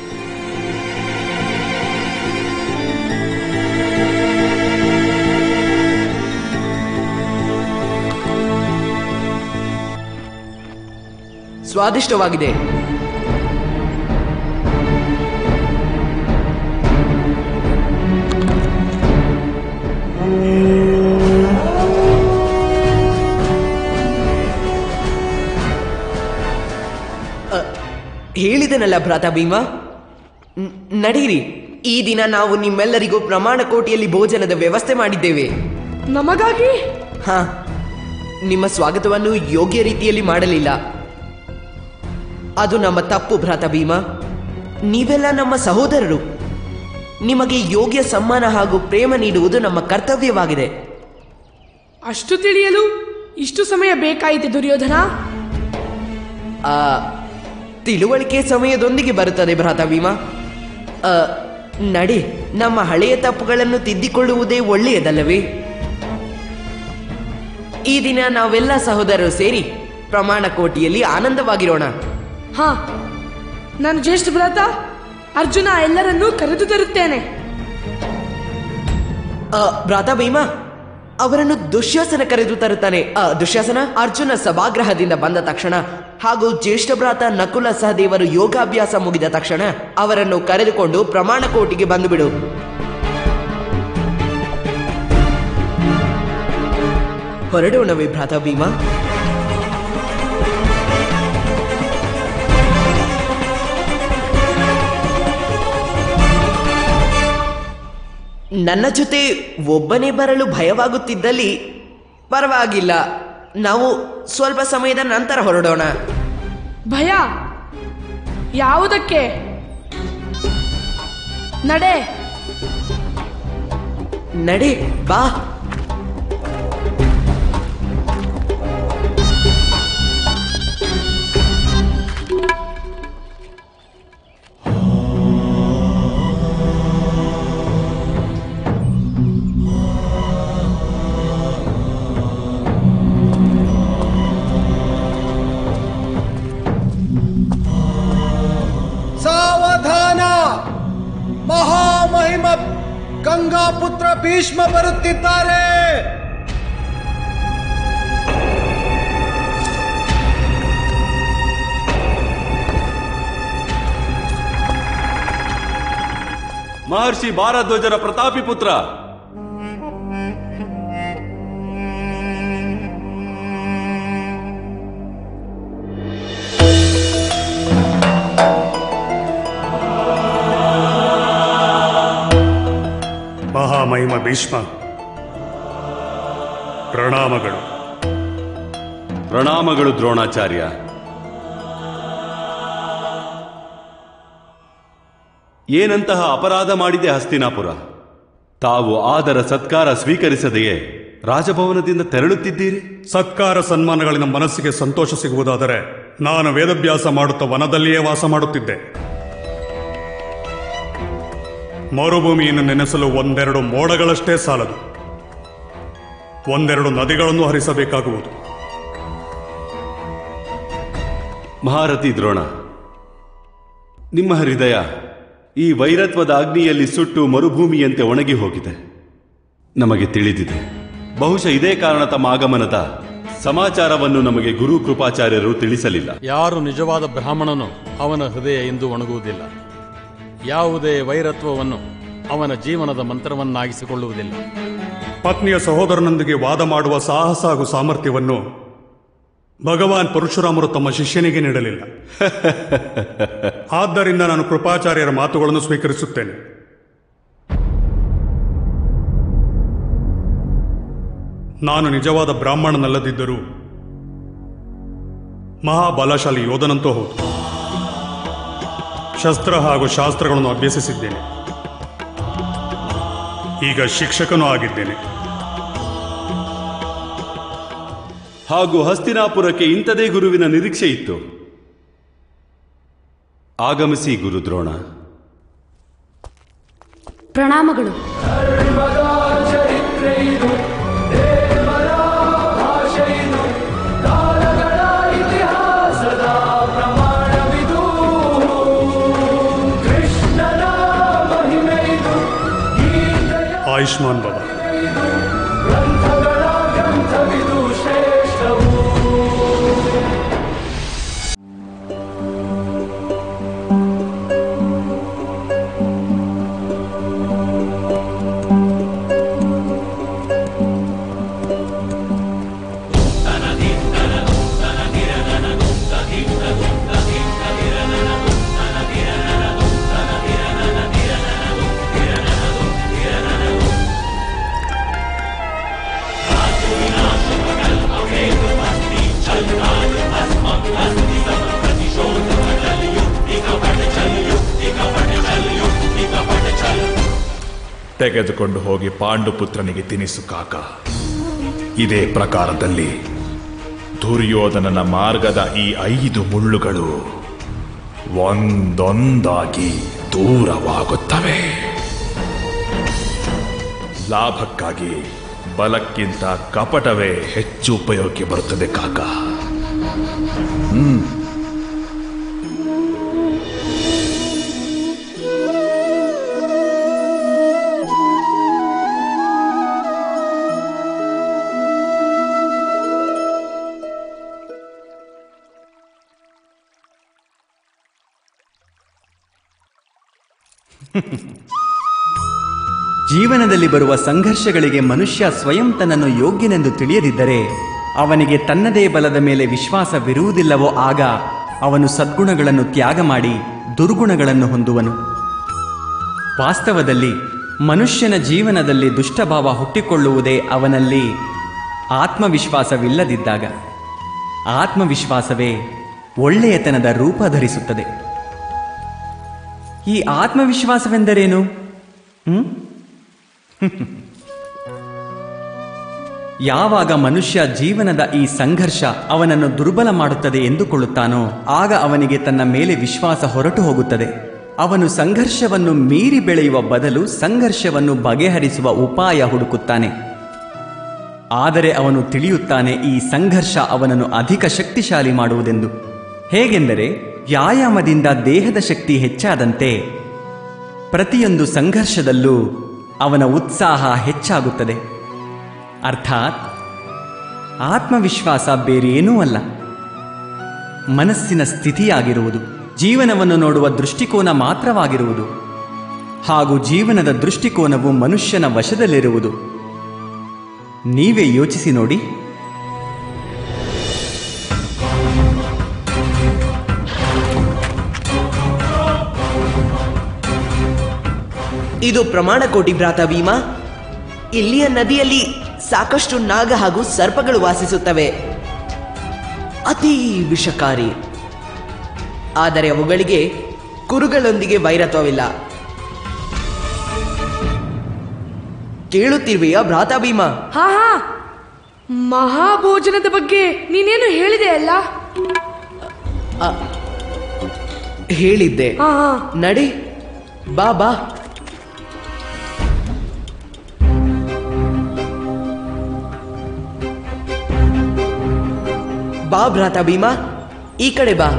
ಸ್ವಾದಿಷ್ಟವಾಗಿದೆ ಅ, ಹೇಳಿದನಲ್ಲ ಭ್ರಾತ ಭೀಮ ನ್- ನಡೀರಿ ಈ ದಿನ ನಾವು ನಿಮ್ಮೆಲ್ಲರಿಗೂ ಪ್ರಮಾಣ ಕೋಟಿಯಲ್ಲಿ ಭೋಜನದ ವ್ಯವಸ್ಥೆ ಮಾಡಿದ್ದೇವೆ ನಮಗಾಗಿ ಹಾ ನಿಮ್ಮ ಸ್ವಾಗತವನ್ನು ಯೋಗ್ಯ ರೀತಿಯಲ್ಲಿ ಮಾಡಲಿಲ್ಲ ಅದು ನಮ್ಮ ತಪ್ಪು ಭ್ರಾತ ಭೀಮ ನೀವೆಲ್ಲ ನಮ್ಮ ಸಹೋದರರು ನಿಮಗೆ ಯೋಗ್ಯ ಸಮ್ಮಾನ ಹಾಗೂ ಪ್ರೇಮ ನೀಡುವುದು ನಮ್ಮ ಕರ್ತವ್ಯವಾಗಿದೆ ಅಷ್ಟು ತಿಳಿಯಲು ಇಷ್ಟು ಸಮಯ ಬೇಕಾಯಿತೆ ದುರ್ಯೋಧನ ಆ ತಿಳುವಳಿಕೆ ಸಮಯದೊಂದಿಗೆ ಬರುತ್ತದೆ ಭ್ರಾತ ಭೀಮ ಆ, ನಡೆ ನಮ್ಮ ಹಳೆಯ ತಪ್ಪುಗಳನ್ನು ತಿದ್ದಿಕೊಳ್ಳುವುದೇ ಒಳ್ಳೆಯದಲ್ಲವೇ ಈ ದಿನ ನಾವೆಲ್ಲ ಸಹೋದರರು ಸೇರಿ ಪ್ರಮಾಣ ಕೋಟಿಯಲ್ಲಿ ಆನಂದವಾಗಿರೋಣ ಹಾ ನಾನು ಜ್ಯೇಷ್ಠ ಭ್ರಾತ ಅರ್ಜುನ ಎಲ್ಲರನ್ನೂ ಕರೆದು ತರುತ್ತೇನೆ ಆ, ಭ್ರಾತ ಭೀಮ ಅವರನ್ನು ದುಶ್ಯಾಸನ ಕರೆದು ತರುತ್ತಾನೆ ಆ, ದುಶ್ಯಾಸನ ಅರ್ಜುನ ಸಭಾಗ್ರಹದಿಂದ ಬಂದ ತಕ್ಷಣ ಹಾಗೂ ಜ್ಯೇಷ್ಠ ಭ್ರಾತ ನಕುಲ ಸಹದೇವರು ಯೋಗಾಭ್ಯಾಸ ಮುಗಿದ ತಕ್ಷಣ ಅವರನ್ನು ಕರೆದುಕೊಂಡು ಪ್ರಮಾಣ ಕೋಟಿಗೆ ಬಂದು ಬಿಡು ಹೊರಡೋಣವೇ ಭ್ರಾತ ಭೀಮ ನನ್ನ ಜೊತೆ ಒಬ್ಬನೇ ಬರಲು ಭಯವಾಗುತ್ತಿದ್ದಲ್ಲಿ ಪರವಾಗಿಲ್ಲ ನಾವು ಸ್ವಲ್ಪ ಸಮಯದ ನಂತರ ಹೊರಡೋಣ ಭಯ ಯಾವುದಕ್ಕೆ ನಡೆ ನಡೆ ಬಾ ಸಾವಧಾನ ಮಹಾಮಹಿಮ ಗಂಗಾಪುತ್ರ ಭೀಷ್ಮ ಬರುತ್ತಿದ್ದಾರೆ ಮಹರ್ಷಿ ಭಾರದ್ವಾಜರ ಪ್ರತಾಪಿ ಪುತ್ರ ಮಹಾಮಹಿಮ ಭೀಷ್ಮ ಪ್ರಣಾಮಗಳು ಪ್ರಣಾಮಗಳು ದ್ರೋಣಾಚಾರ್ಯ ಏನಂತಹ ಅಪರಾಧ ಮಾಡಿದೆ ಹಸ್ತಿನಾಪುರ ತಾವು ಆದರ ಸತ್ಕಾರ ಸ್ವೀಕರಿಸದೆಯೇ ರಾಜಭವನದಿಂದ ತೆರಳುತ್ತಿದ್ದೀರಿ ಸತ್ಕಾರ ಸನ್ಮಾನಗಳಿಂದ ಮನಸ್ಸಿಗೆ ಸಂತೋಷ ಸಿಗುವುದಾದರೆ ನಾನು ವೇದಭ್ಯಾಸ ಮಾಡುತ್ತಾ ವನದಲ್ಲಿಯೇ ವಾಸ ಮಾಡುತ್ತಿದ್ದೆ ಮರುಭೂಮಿಯನ್ನು ನೆನೆಸಲು ಒಂದೆರಡು ಮೋಡಗಳಷ್ಟೇ ಸಾಲದು ಒಂದೆರಡು ನದಿಗಳನ್ನು ಹರಿಸಬೇಕಾಗುವುದು ಮಹಾರಥಿ ದ್ರೋಣ ನಿಮ್ಮ ಹೃದಯ ಈ ವೈರತ್ವದ ಅಗ್ನಿಯಲ್ಲಿ ಸುಟ್ಟು ಮರುಭೂಮಿಯಂತೆ ಒಣಗಿ ಹೋಗಿದೆ ನಮಗೆ ತಿಳಿದಿದೆ ಬಹುಶಃ ಇದೇ ಕಾರಣ ತಮ್ಮ ಆಗಮನದ ಸಮಾಚಾರವನ್ನು ನಮಗೆ ಗುರು ಕೃಪಾಚಾರ್ಯರು ತಿಳಿಸಲಿಲ್ಲ ಯಾರು ನಿಜವಾದ ಬ್ರಾಹ್ಮಣನು ಅವನ ಹೃದಯ ಎಂದು ಒಣಗುವುದಿಲ್ಲ ಯಾವುದೇ ವೈರತ್ವವನ್ನು ಅವನ ಜೀವನದ ಮಂತ್ರವನ್ನಾಗಿಸಿಕೊಳ್ಳುವುದಿಲ್ಲ ಪತ್ನಿಯ ಸಹೋದರನೊಂದಿಗೆ ವಾದ ಮಾಡುವ ಸಾಹಸ ಹಾಗೂ ಸಾಮರ್ಥ್ಯವನ್ನು ಭಗವಾನ್ ಪರಶುರಾಮರು ತಮ್ಮ ಶಿಷ್ಯನಿಗೆ ನೀಡಲಿಲ್ಲ ಆದ್ದರಿಂದ ನಾನು ಕೃಪಾಚಾರ್ಯರ ಮಾತುಗಳನ್ನು ಸ್ವೀಕರಿಸುತ್ತೇನೆ ನಾನು ನಿಜವಾದ ಬ್ರಾಹ್ಮಣನಲ್ಲದಿದ್ದರೂ ಮಹಾಬಲಶಾಲಿ ಯೋಧನಂತೂ ಹೌದು ಶಸ್ತ್ರ ಹಾಗೂ ಶಾಸ್ತ್ರಗಳನ್ನು ಅಭ್ಯಸಿಸಿದ್ದೇನೆ ಈಗ ಶಿಕ್ಷಕನೂ ಆಗಿದ್ದೇನೆ ಹಾಗೂ ಹಸ್ತಿನಾಪುರಕ್ಕೆ ಇಂಥದೇ ಗುರುವಿನ ನಿರೀಕ್ಷೆ ಇತ್ತು ಆಗಮಿಸಿ ಗುರು ದ್ರೋಣ ಪ್ರಣಾಮಗಳು ಆಯುಷ್ಮಾನ್ ಬಾಬಾ ತೆಗೆದುಕೊಂಡು ಹೋಗಿ ಪಾಂಡುಪುತ್ರನಿಗೆ ತಿನಿಸು ಕಾಕ ಇದೇ ಪ್ರಕಾರದಲ್ಲಿ ದುರ್ಯೋಧನನ ಮಾರ್ಗದ ಈ ಐದು ಮುಳ್ಳುಗಳು ಒಂದೊಂದಾಗಿ ದೂರವಾಗುತ್ತವೆ ಲಾಭಕ್ಕಾಗಿ ಬಲಕ್ಕಿಂತ ಕಪಟವೇ ಹೆಚ್ಚು ಉಪಯೋಗಕ್ಕೆ ಬರುತ್ತದೆ ಕಾಕ ಹ್ಮ್ ಜೀವನದಲ್ಲಿ ಬರುವ ಸಂಘರ್ಷಗಳಿಗೆ ಮನುಷ್ಯ ಸ್ವಯಂ ತನ್ನನ್ನು ಯೋಗ್ಯನೆಂದು ತಿಳಿಯದಿದ್ದರೆ ಅವನಿಗೆ ತನ್ನದೇ ಬಲದ ಮೇಲೆ ವಿಶ್ವಾಸವಿರುವುದಿಲ್ಲವೋ ಆಗ ಅವನು ಸದ್ಗುಣಗಳನ್ನು ತ್ಯಾಗ ಮಾಡಿ ದುರ್ಗುಣಗಳನ್ನು ಹೊಂದುವನು ವಾಸ್ತವದಲ್ಲಿ ಮನುಷ್ಯನ ಜೀವನದಲ್ಲಿ ದುಷ್ಟಭಾವ ಹುಟ್ಟಿಕೊಳ್ಳುವುದೇ ಅವನಲ್ಲಿ ಆತ್ಮವಿಶ್ವಾಸವಿಲ್ಲದಿದ್ದಾಗ ಆತ್ಮವಿಶ್ವಾಸವೇ ಒಳ್ಳೆಯತನದ ರೂಪ ಧರಿಸುತ್ತದೆ ಈ ಆತ್ಮವಿಶ್ವಾಸವೆಂದರೇನು ಹ್ಮ್ ಯಾವಾಗ ಮನುಷ್ಯ ಜೀವನದ ಈ ಸಂಘರ್ಷ ಅವನನ್ನು ದುರ್ಬಲ ಮಾಡುತ್ತದೆ ಎಂದುಕೊಳ್ಳುತ್ತಾನೋ ಆಗ ಅವನಿಗೆ ತನ್ನ ಮೇಲೆ ವಿಶ್ವಾಸ ಹೊರಟು ಹೋಗುತ್ತದೆ ಅವನು ಸಂಘರ್ಷವನ್ನು ಮೀರಿ ಬೆಳೆಯುವ ಬದಲು ಸಂಘರ್ಷವನ್ನು ಬಗೆಹರಿಸುವ ಉಪಾಯ ಹುಡುಕುತ್ತಾನೆ ಆದರೆ ಅವನು ತಿಳಿಯುತ್ತಾನೆ ಈ ಸಂಘರ್ಷ ಅವನನ್ನು ಅಧಿಕ ಶಕ್ತಿಶಾಲಿ ಮಾಡುವುದೆಂದು ಹೇಗೆಂದರೆ ವ್ಯಾಯಾಮದಿಂದ ದೇಹದ ಶಕ್ತಿ ಹೆಚ್ಚಾದಂತೆ ಪ್ರತಿಯೊಂದು ಸಂಘರ್ಷದಲ್ಲೂ ಅವನ ಉತ್ಸಾಹ ಹೆಚ್ಚಾಗುತ್ತದೆ ಅರ್ಥಾತ್ ಆತ್ಮವಿಶ್ವಾಸ ಬೇರೇನೂ ಅಲ್ಲ ಮನಸ್ಸಿನ ಸ್ಥಿತಿಯಾಗಿರುವುದು ಜೀವನವನ್ನು ನೋಡುವ ದೃಷ್ಟಿಕೋನ ಮಾತ್ರವಾಗಿರುವುದು ಹಾಗೂ ಜೀವನದ ದೃಷ್ಟಿಕೋನವು ಮನುಷ್ಯನ ವಶದಲ್ಲಿರುವುದು ನೀವೇ ಯೋಚಿಸಿ ನೋಡಿ ಇದು ಪ್ರಮಾಣ ಕೋಟಿ ಭ್ರಾತ ಭೀಮಾ ಇಲ್ಲಿಯ ನದಿಯಲ್ಲಿ ಸಾಕಷ್ಟು ನಾಗ ಹಾಗೂ ಸರ್ಪಗಳು ವಾಸಿಸುತ್ತವೆ ಅತಿ ವಿಷಕಾರಿ ಆದರೆ ಅವುಗಳಿಗೆ ಕುರುಗಳೊಂದಿಗೆ ವೈರತ್ವವಿಲ್ಲ ಕೇಳುತ್ತಿರುವೆಯಾ ಭ್ರಾತ ಭೀಮಾ ಹಾ ಹಾ ಮಹಾಭೋಜನದ ಬಗ್ಗೆ ನೀನೇನು ಹೇಳಿದೆ ಅಲ್ಲ ಅ, ಹೇಳಿದ್ದೆ ಹಾ ಹಾ ನಡಿ ಬಾ ಬಾ ಬಾ ಭ್ರಾತ ಭೀಮಾ ಈ ಕಡೆ ಬಾ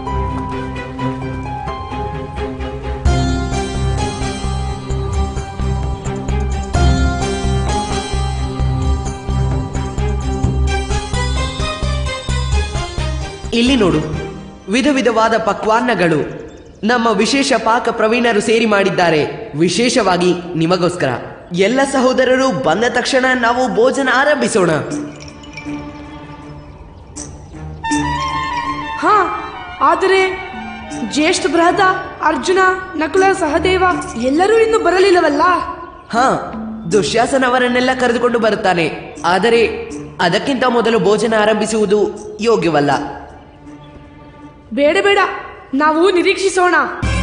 ಇಲ್ಲಿ ನೋಡು ವಿಧ ವಿಧವಾದ ಪಕ್ವಾನ್ನಗಳು ನಮ್ಮ ವಿಶೇಷ ಪಾಕ ಪ್ರವೀಣರು ಸೇರಿ ಮಾಡಿದ್ದಾರೆ ವಿಶೇಷವಾಗಿ ನಿಮಗೋಸ್ಕರ ಎಲ್ಲ ಸಹೋದರರು ಬಂದ ತಕ್ಷಣ ನಾವು ಭೋಜನ ಆರಂಭಿಸೋಣ ಹಾ ಆದರೆ ಜ್ಯೇಷ್ಠ ಬೃಹದ ಅರ್ಜುನ ನಕುಲ ಸಹದೇವ ಎಲ್ಲರೂ ಇನ್ನು ಬರಲಿಲ್ಲವಲ್ಲ ಹಾ ದುಶ್ಯಾಸನ ಅವರನ್ನೆಲ್ಲ ಕರೆದುಕೊಂಡು ಬರುತ್ತಾನೆ ಆದರೆ ಅದಕ್ಕಿಂತ ಮೊದಲು ಭೋಜನ ಆರಂಭಿಸುವುದು ಯೋಗ್ಯವಲ್ಲ ಬೇಡ ಬೇಡ ನಾವು ನಿರೀಕ್ಷಿಸೋಣ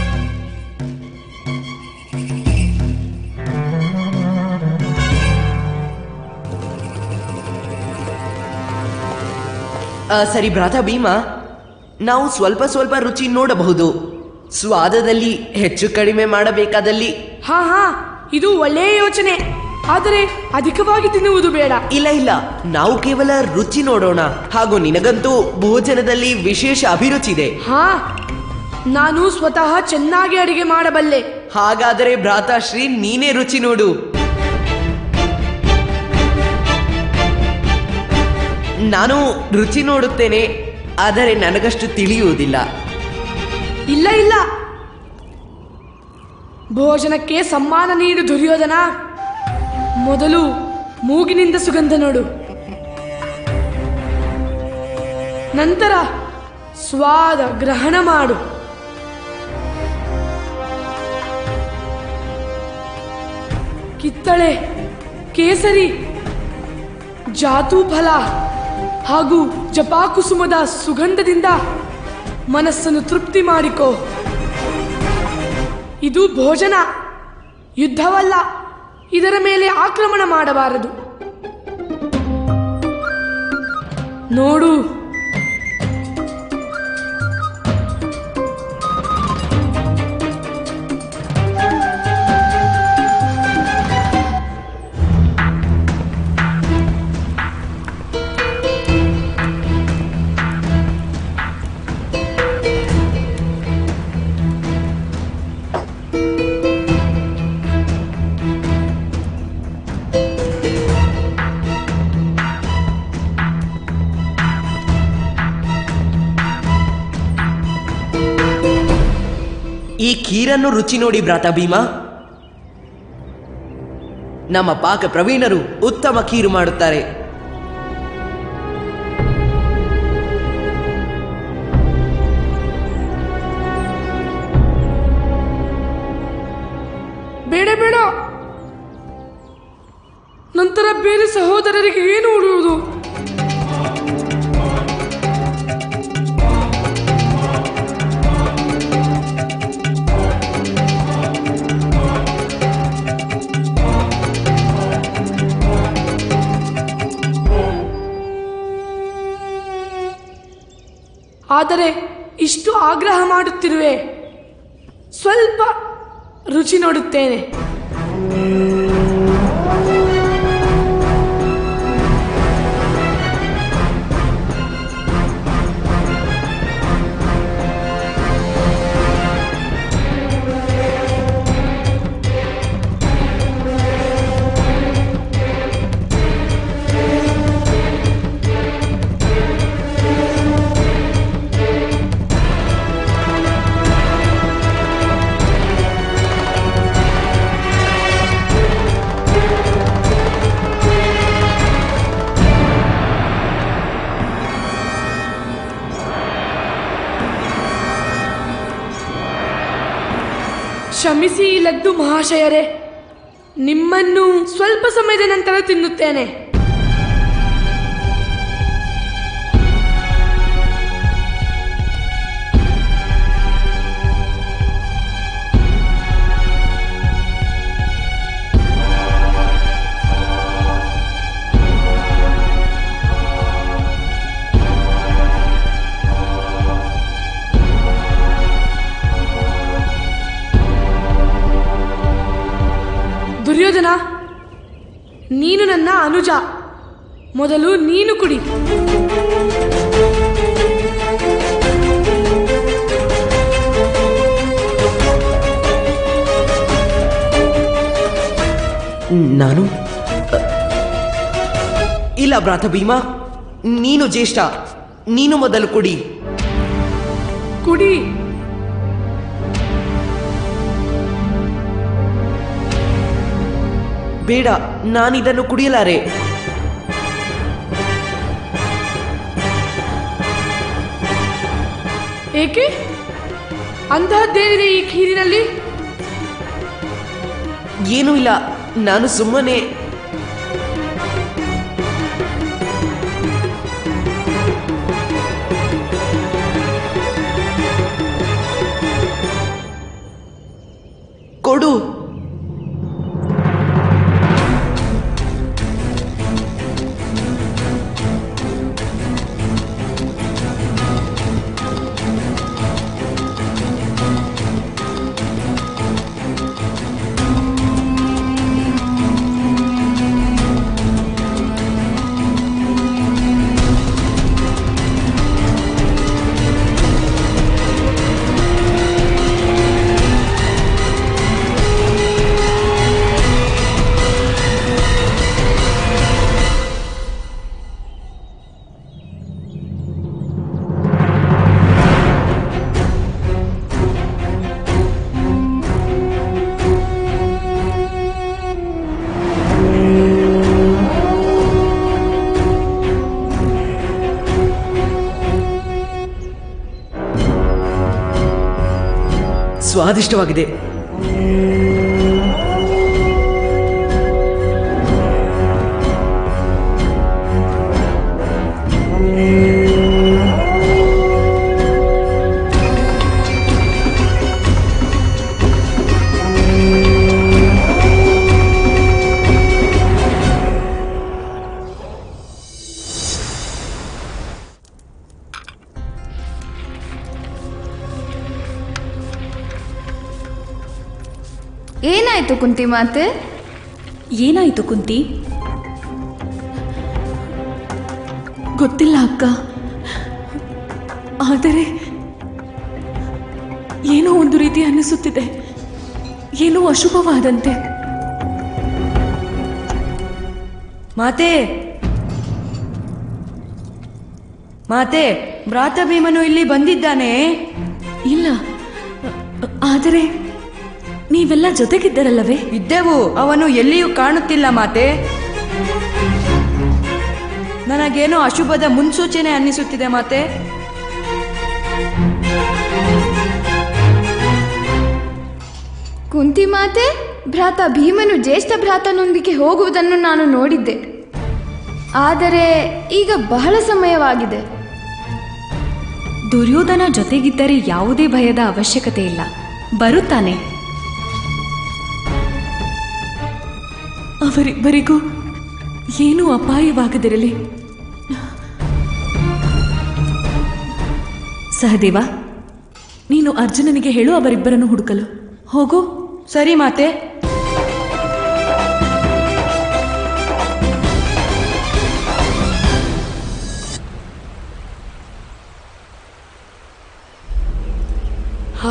ಆ, ಸರಿ ಭ್ರಾತ ಭೀಮ ನಾವು ಸ್ವಲ್ಪ ಸ್ವಲ್ಪ ರುಚಿ ನೋಡಬಹುದು ಸ್ವಾದದಲ್ಲಿ ಹೆಚ್ಚು ಕಡಿಮೆ ಮಾಡಬೇಕಾದಲ್ಲಿ ಹಾ ಹಾ ಇದು ಒಳ್ಳೆಯ ಯೋಚನೆ ಆದರೆ ಅಧಿಕವಾಗಿ ತಿನ್ನುವುದು ಬೇಡ ಇಲ್ಲ ಇಲ್ಲ ನಾವು ಕೇವಲ ರುಚಿ ನೋಡೋಣ ಹಾಗೂ ನಿನಗಂತೂ ಭೋಜನದಲ್ಲಿ ವಿಶೇಷ ಅಭಿರುಚಿ ಇದೆ ಹಾ ನಾನು ಸ್ವತಃ ಚೆನ್ನಾಗಿ ಅಡಿಗೆ ಮಾಡಬಲ್ಲೆ ಹಾಗಾದರೆ ಭ್ರಾತಾಶ್ರೀ ನೀನೇ ರುಚಿ ನೋಡು ನಾನು ರುಚಿ ನೋಡುತ್ತೇನೆ ಆದರೆ ನನಗಷ್ಟು ತಿಳಿಯುವುದಿಲ್ಲ ಇಲ್ಲ ಇಲ್ಲ ಭೋಜನಕ್ಕೆ ಸಮ್ಮಾನ ನೀಡು ದುರ್ಯೋಧನ ಮೊದಲು ಮೂಗಿನಿಂದ ಸುಗಂಧ ನೋಡು ನಂತರ ಸ್ವಾದ ಗ್ರಹಣ ಮಾಡು ಕಿತ್ತಳೆ ಕೇಸರಿ ಜಾತು ಫಲ ಹಾಗೂ ಜಪಾಕುಸುಮದ ಸುಗಂಧದಿಂದ ಮನಸ್ಸನ್ನು ತೃಪ್ತಿ ಮಾಡಿಕೋ ಇದು ಭೋಜನ ಯುದ್ಧವಲ್ಲ ಇದರ ಮೇಲೆ ಆಕ್ರಮಣ ಮಾಡಬಾರದು ನೋಡು ಈ ಖೀರನ್ನು ರುಚಿ ನೋಡಿ ಭ್ರಾತ ಭೀಮ ನಮ್ಮ ಪಾಕ ಪ್ರವೀಣರು ಉತ್ತಮ ಖೀರು ಮಾಡುತ್ತಾರೆ ಬೇಡ ಬೇಡ ನಂತರ ಬೇರೆ ಸಹೋದರರಿಗೆ ಏನು ಉಳಿಯುವುದು ಆದರೆ ಇಷ್ಟು ಆಗ್ರಹ ಮಾಡುತ್ತಿರುವೆ ಸ್ವಲ್ಪ ರುಚಿ ನೋಡುತ್ತೇನೆ ಕ್ಷಮಿಸಿ ಈ ಲಡ್ಡು ಮಹಾಶಯರೇ ನಿಮ್ಮನ್ನು ಸ್ವಲ್ಪ ಸಮಯದ ನಂತರ ತಿನ್ನುತ್ತೇನೆ ದುರ್ಯೋಧನ ನೀನು ನನ್ನ ಅನುಜ ಮೊದಲು ನೀನು ಕುಡಿ ನಾನು ಅ, ಇಲ್ಲ ಭ್ರಾತ ಭೀಮ ನೀನು ಜ್ಯೇಷ್ಠ ನೀನು ಮೊದಲು ಕುಡಿ ಕುಡಿ ಬೇಡ ನಾನಿದನ್ನು ಕುಡಿಯಲಾರೆ ಏಕೆ ಅಂತಹದ್ದೇನಿದೆ ಈ ಖೀರಿನಲ್ಲಿ ಏನೂ ಇಲ್ಲ ನಾನು ಸುಮ್ಮನೆ ಕೊಡು ಸ್ವಾದಿಷ್ಟವಾಗಿದೆ ಏನಾಯ್ತು ಕುಂತಿ ಮಾತೆ ಏನಾಯ್ತು ಕುಂತಿ ಗೊತ್ತಿಲ್ಲ ಅಕ್ಕ ಆದರೆ ಏನೋ ಒಂದು ರೀತಿ ಅನ್ನಿಸುತ್ತಿದೆ ಏನೋ ಅಶುಭವಾದಂತೆ ಮಾತೆ ಮಾತೆ ಭ್ರಾತ ಭೀಮನು ಇಲ್ಲಿ ಬಂದಿದ್ದಾನೆ ಇಲ್ಲ ಆದರೆ ನೀವೆಲ್ಲ ಜೊತೆಗಿದ್ದರಲ್ಲವೇ ಇದ್ದೆವು ಅವನು ಎಲ್ಲಿಯೂ ಕಾಣುತ್ತಿಲ್ಲ ಮಾತೆ ನನಗೇನೋ ಅಶುಭದ ಮುನ್ಸೂಚನೆ ಅನ್ನಿಸುತ್ತಿದೆ ಮಾತೆ ಕುಂತಿ ಮಾತೆ ಭ್ರಾತ ಭೀಮನು ಜ್ಯೇಷ್ಠ ಭ್ರಾತನೊಂದಿಗೆ ಹೋಗುವುದನ್ನು ನಾನು ನೋಡಿದ್ದೆ ಆದರೆ ಈಗ ಬಹಳ ಸಮಯವಾಗಿದೆ ದುರ್ಯೋಧನ ಜೊತೆಗಿದ್ದರೆ ಯಾವುದೇ ಭಯದ ಅವಶ್ಯಕತೆ ಇಲ್ಲ ಬರುತ್ತಾನೆ ಅವರಿಬ್ಬರಿಗೂ ಏನೂ ಅಪಾಯವಾಗದಿರಲಿ ಸಹದೇವ ನೀನು ಅರ್ಜುನನಿಗೆ ಹೇಳು ಅವರಿಬ್ಬರನ್ನು ಹುಡುಕಲು ಹೋಗು ಸರಿ ಮಾತೆ ಹಾ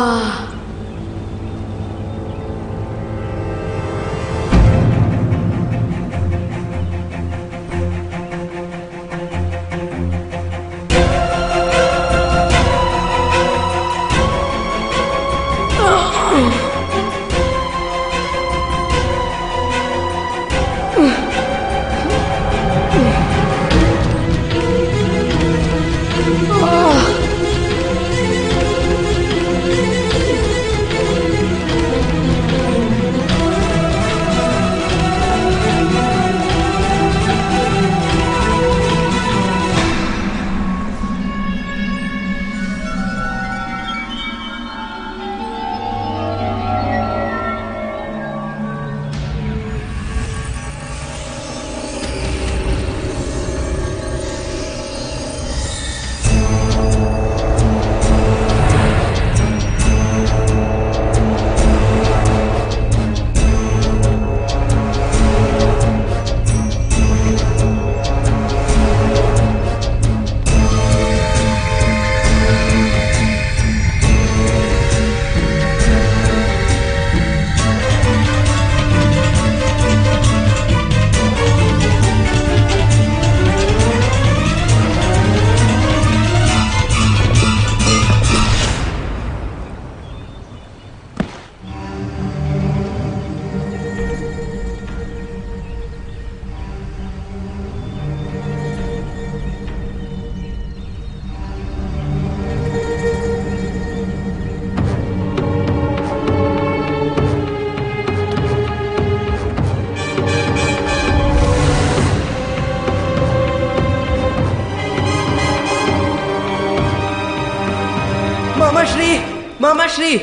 ಮಾಮಾಶ್ರೀ ಮಾಮಾಶ್ರೀ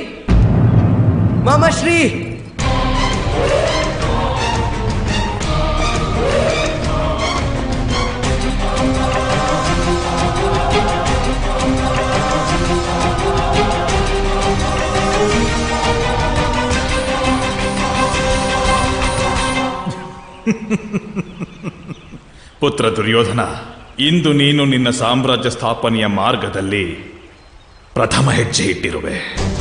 ಮಾಮಾಶ್ರೀ ಪುತ್ರ ದುರ್ಯೋಧನ ಇಂದು ನೀನು ನಿನ್ನ ಸಾಮ್ರಾಜ್ಯ ಸ್ಥಾಪನೆಯ ಮಾರ್ಗದಲ್ಲಿ ಪ್ರಥಮ ಹೆಜ್ಜೆ ಇಟ್ಟಿರುವೆ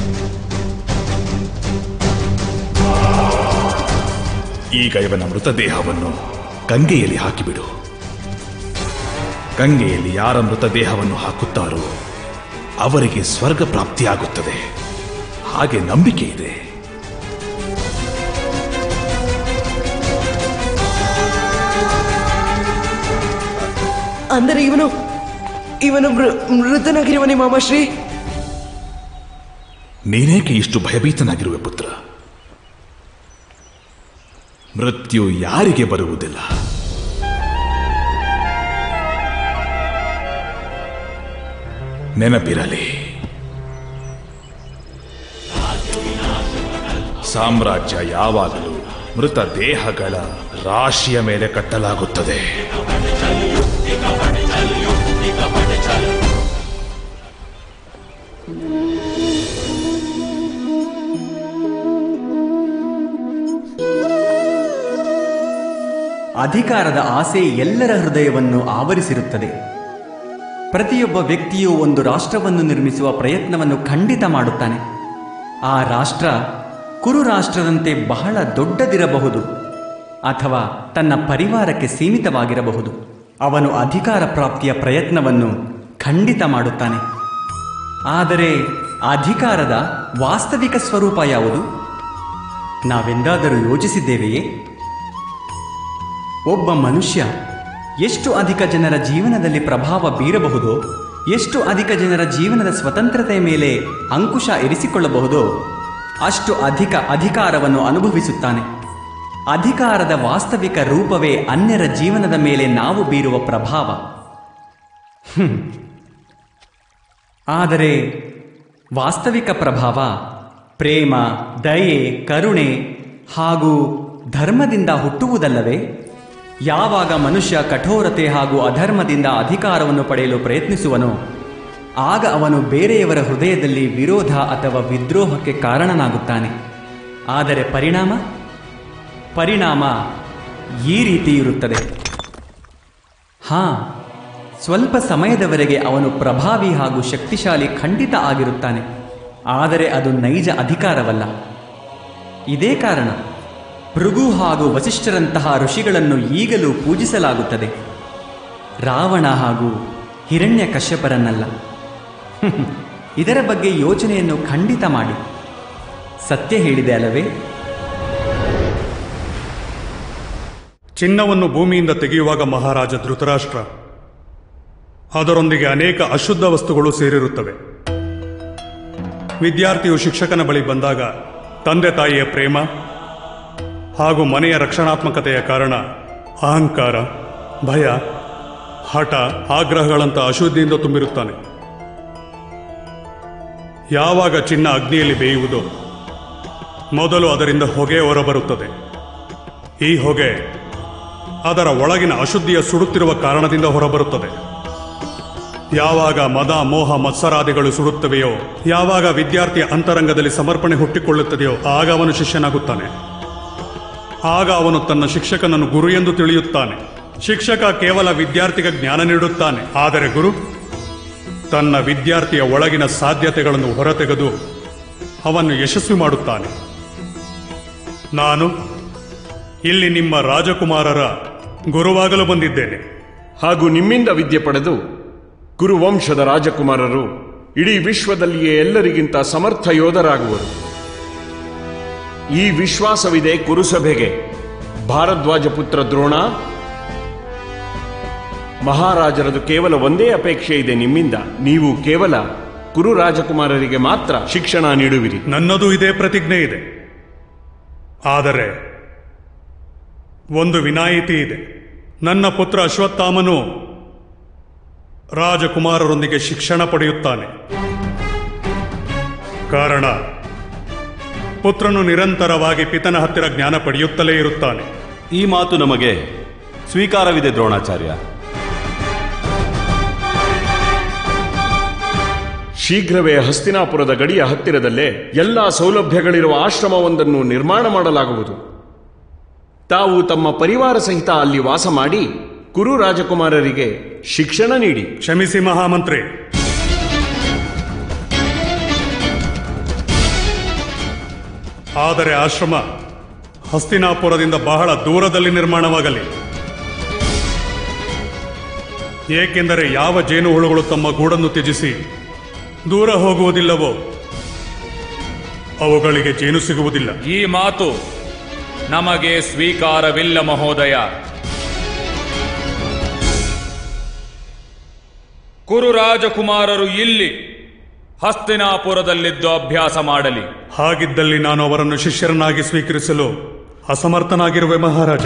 ಈಗ ಇವನ ಮೃತದೇಹವನ್ನು ಗಂಗೆಯಲ್ಲಿ ಹಾಕಿಬಿಡು ಗಂಗೆಯಲ್ಲಿ ಯಾರ ಮೃತದೇಹವನ್ನು ಹಾಕುತ್ತಾರೋ ಅವರಿಗೆ ಸ್ವರ್ಗ ಪ್ರಾಪ್ತಿಯಾಗುತ್ತದೆ ಹಾಗೆ ನಂಬಿಕೆ ಇದೆ ಅಂದರೆ ಇವನು ಇವನು ಮೃ ಮೃತನಾಗಿರುವನೇ ಮಾಮಾಶ್ರೀ ನೀನೇಕೆ ಇಷ್ಟು ಭಯಭೀತನಾಗಿರುವೆ ಪುತ್ರ ಮೃತ್ಯು ಯಾರಿಗೆ ಬರುವುದಿಲ್ಲ ನೆನಪಿರಲಿ ಸಾಮ್ರಾಜ್ಯ ಯಾವಾಗಲೂ ಮೃತ ದೇಹಗಳ ರಾಶಿಯ ಮೇಲೆ ಕಟ್ಟಲಾಗುತ್ತದೆ ಅಧಿಕಾರದ ಆಸೆ ಎಲ್ಲರ ಹೃದಯವನ್ನು ಆವರಿಸಿರುತ್ತದೆ ಪ್ರತಿಯೊಬ್ಬ ವ್ಯಕ್ತಿಯು ಒಂದು ರಾಷ್ಟ್ರವನ್ನು ನಿರ್ಮಿಸುವ ಪ್ರಯತ್ನವನ್ನು ಖಂಡಿತ ಮಾಡುತ್ತಾನೆ ಆ ರಾಷ್ಟ್ರ ಕುರು ರಾಷ್ಟ್ರದಂತೆ ಬಹಳ ದೊಡ್ಡದಿರಬಹುದು ಅಥವಾ ತನ್ನ ಪರಿವಾರಕ್ಕೆ ಸೀಮಿತವಾಗಿರಬಹುದು ಅವನು ಅಧಿಕಾರ ಪ್ರಾಪ್ತಿಯ ಪ್ರಯತ್ನವನ್ನು ಖಂಡಿತ ಮಾಡುತ್ತಾನೆ ಆದರೆ ಅಧಿಕಾರದ ವಾಸ್ತವಿಕ ಸ್ವರೂಪ ಯಾವುದು ನಾವೆಂದಾದರೂ ಯೋಚಿಸಿದ್ದೇವೆಯೇ ಒಬ್ಬ ಮನುಷ್ಯ ಎಷ್ಟು ಅಧಿಕ ಜನರ ಜೀವನದಲ್ಲಿ ಪ್ರಭಾವ ಬೀರಬಹುದೋ ಎಷ್ಟು ಅಧಿಕ ಜನರ ಜೀವನದ ಸ್ವತಂತ್ರತೆಯ ಮೇಲೆ ಅಂಕುಶ ಇರಿಸಿಕೊಳ್ಳಬಹುದೋ ಅಷ್ಟು ಅಧಿಕ ಅಧಿಕಾರವನ್ನು ಅನುಭವಿಸುತ್ತಾನೆ ಅಧಿಕಾರದ ವಾಸ್ತವಿಕ ರೂಪವೇ ಅನ್ಯರ ಜೀವನದ ಮೇಲೆ ನಾವು ಬೀರುವ ಪ್ರಭಾವ ಹ್ಮ್. ಆದರೆ ವಾಸ್ತವಿಕ ಪ್ರಭಾವ ಪ್ರೇಮ ದಯೆ ಕರುಣೆ ಹಾಗೂ ಧರ್ಮದಿಂದ ಹುಟ್ಟುವುದಲ್ಲವೇ ಯಾವಾಗ ಮನುಷ್ಯ ಕಠೋರತೆ ಹಾಗೂ ಅಧರ್ಮದಿಂದ ಅಧಿಕಾರವನ್ನು ಪಡೆಯಲು ಪ್ರಯತ್ನಿಸುವನೋ ಆಗ ಅವನು ಬೇರೆಯವರ ಹೃದಯದಲ್ಲಿ ವಿರೋಧ ಅಥವಾ ವಿದ್ರೋಹಕ್ಕೆ ಕಾರಣನಾಗುತ್ತಾನೆ ಆದರೆ ಪರಿಣಾಮ ಪರಿಣಾಮ ಈ ರೀತಿ ಇರುತ್ತದೆ ಹಾ ಸ್ವಲ್ಪ ಸಮಯದವರೆಗೆ ಅವನು ಪ್ರಭಾವಿ ಹಾಗೂ ಶಕ್ತಿಶಾಲಿ ಖಂಡಿತ ಆಗಿರುತ್ತಾನೆ ಆದರೆ ಅದು ನೈಜ ಅಧಿಕಾರವಲ್ಲ ಇದೇ ಕಾರಣ ಭೃಗು ಹಾಗೂ ವಸಿಷ್ಠರಂತಹ ಋಷಿಗಳನ್ನು ಈಗಲೂ ಪೂಜಿಸಲಾಗುತ್ತದೆ ರಾವಣ ಹಾಗೂ ಹಿರಣ್ಯ ಕಶ್ಯಪರನ್ನಲ್ಲ ಇದರ ಬಗ್ಗೆ ಯೋಚನೆಯನ್ನು ಖಂಡಿತ ಮಾಡಿ ಸತ್ಯ ಹೇಳಿದೆ ಅಲ್ಲವೇ ಚಿನ್ನವನ್ನು ಭೂಮಿಯಿಂದ ತೆಗೆಯುವಾಗ ಮಹಾರಾಜ ಧೃತರಾಷ್ಟ್ರ ಅದರೊಂದಿಗೆ ಅನೇಕ ಅಶುದ್ಧ ವಸ್ತುಗಳು ಸೇರಿರುತ್ತವೆ ವಿದ್ಯಾರ್ಥಿಯು ಶಿಕ್ಷಕನ ಬಳಿ ಬಂದಾಗ ತಂದೆ ತಾಯಿಯ ಪ್ರೇಮ ಹಾಗೂ ಮನೆಯ ರಕ್ಷಣಾತ್ಮಕತೆಯ ಕಾರಣ ಅಹಂಕಾರ ಭಯ ಹಠ ಆಗ್ರಹಗಳಂತ ಅಶುದ್ಧಿಯಿಂದ ತುಂಬಿರುತ್ತಾನೆ ಯಾವಾಗ ಚಿನ್ನ ಅಗ್ನಿಯಲ್ಲಿ ಬೇಯುವುದೋ ಮೊದಲು ಅದರಿಂದ ಹೊಗೆ ಹೊರಬರುತ್ತದೆ ಈ ಹೊಗೆ ಅದರ ಒಳಗಿನ ಅಶುದ್ಧಿಯ ಸುಡುತ್ತಿರುವ ಕಾರಣದಿಂದ ಹೊರಬರುತ್ತದೆ ಯಾವಾಗ ಮದ ಮೋಹ ಮತ್ಸರಾದಿಗಳು ಸುಡುತ್ತವೆಯೋ ಯಾವಾಗ ವಿದ್ಯಾರ್ಥಿಯ ಅಂತರಂಗದಲ್ಲಿ ಸಮರ್ಪಣೆ ಹುಟ್ಟಿಕೊಳ್ಳುತ್ತದೆಯೋ ಆಗ ಅವನು ಶಿಷ್ಯನಾಗುತ್ತಾನೆ ಆಗ ಅವನು ತನ್ನ ಶಿಕ್ಷಕನನ್ನು ಗುರು ಎಂದು ತಿಳಿಯುತ್ತಾನೆ ಶಿಕ್ಷಕ ಕೇವಲ ವಿದ್ಯಾರ್ಥಿಗೆ ಜ್ಞಾನ ನೀಡುತ್ತಾನೆ ಆದರೆ ಗುರು ತನ್ನ ವಿದ್ಯಾರ್ಥಿಯ ಒಳಗಿನ ಸಾಧ್ಯತೆಗಳನ್ನು ಹೊರತೆಗೆದು ಅವನ್ನು ಯಶಸ್ವಿ ಮಾಡುತ್ತಾನೆ ನಾನು ಇಲ್ಲಿ ನಿಮ್ಮ ರಾಜಕುಮಾರರ ಗುರುವಾಗಲು ಬಂದಿದ್ದೇನೆ ಹಾಗೂ ನಿಮ್ಮಿಂದ ವಿದ್ಯೆ ಪಡೆದು ಕುರುವಂಶದ ರಾಜಕುಮಾರರು ಇಡೀ ವಿಶ್ವದಲ್ಲಿಯೇ ಎಲ್ಲರಿಗಿಂತ ಸಮರ್ಥ ಯೋಧರಾಗುವರು ಈ ವಿಶ್ವಾಸವಿದೆ ಕುರುಸಭೆಗೆ ಭಾರದ್ವಾಜ ಪುತ್ರ ದ್ರೋಣ ಮಹಾರಾಜರದು ಕೇವಲ ಒಂದೇ ಅಪೇಕ್ಷೆ ಇದೆ ನಿಮ್ಮಿಂದ ನೀವು ಕೇವಲ ಕುರು ರಾಜಕುಮಾರರಿಗೆ ಮಾತ್ರ ಶಿಕ್ಷಣ ನೀಡುವಿರಿ ನನ್ನದು ಇದೇ ಪ್ರತಿಜ್ಞೆ ಇದೆ ಆದರೆ ಒಂದು ವಿನಾಯಿತಿ ಇದೆ ನನ್ನ ಪುತ್ರ ಅಶ್ವತ್ಥಾಮನು ರಾಜಕುಮಾರರೊಂದಿಗೆ ಶಿಕ್ಷಣ ಪಡೆಯುತ್ತಾನೆ ಕಾರಣ ಪುತ್ರನು ನಿರಂತರವಾಗಿ ಪಿತನ ಹತ್ತಿರ ಜ್ಞಾನ ಪಡೆಯುತ್ತಲೇ ಇರುತ್ತಾನೆ ಈ ಮಾತು ನಮಗೆ ಸ್ವೀಕಾರವಿದೆ ದ್ರೋಣಾಚಾರ್ಯ ಶೀಘ್ರವೇ ಹಸ್ತಿನಾಪುರದ ಗಡಿಯ ಹತ್ತಿರದಲ್ಲೇ ಎಲ್ಲಾ ಸೌಲಭ್ಯಗಳಿರುವ ಆಶ್ರಮವೊಂದನ್ನು ನಿರ್ಮಾಣ ಮಾಡಲಾಗುವುದು ತಾವು ತಮ್ಮ ಪರಿವಾರ ಸಹಿತ ಅಲ್ಲಿ ವಾಸ ಮಾಡಿ ಕುರು ರಾಜಕುಮಾರರಿಗೆ ಶಿಕ್ಷಣ ನೀಡಿ ಕ್ಷಮಿಸಿ ಮಹಾಮಂತ್ರಿ ಆದರೆ ಆಶ್ರಮ ಹಸ್ತಿನಾಪುರದಿಂದ ಬಹಳ ದೂರದಲ್ಲಿ ನಿರ್ಮಾಣವಾಗಲಿ ಏಕೆಂದರೆ ಯಾವ ಜೇನುಹುಳುಗಳು ತಮ್ಮ ಗೂಡನ್ನು ತ್ಯಜಿಸಿ ದೂರ ಹೋಗುವುದಿಲ್ಲವೋ ಅವುಗಳಿಗೆ ಜೇನು ಸಿಗುವುದಿಲ್ಲ ಈ ಮಾತು ನಮಗೆ ಸ್ವೀಕಾರವಿಲ್ಲ ಮಹೋದಯ ಕುರು ರಾಜಕುಮಾರರು ಇಲ್ಲಿ ಹಸ್ತಿನಾಪುರದಲ್ಲಿದ್ದು ಅಭ್ಯಾಸ ಮಾಡಲಿ ಹಾಗಿದ್ದಲ್ಲಿ ನಾನು ಅವರನ್ನು ಶಿಷ್ಯರನ್ನಾಗಿ ಸ್ವೀಕರಿಸಲು ಅಸಮರ್ಥನಾಗಿರುವೆ ಮಹಾರಾಜ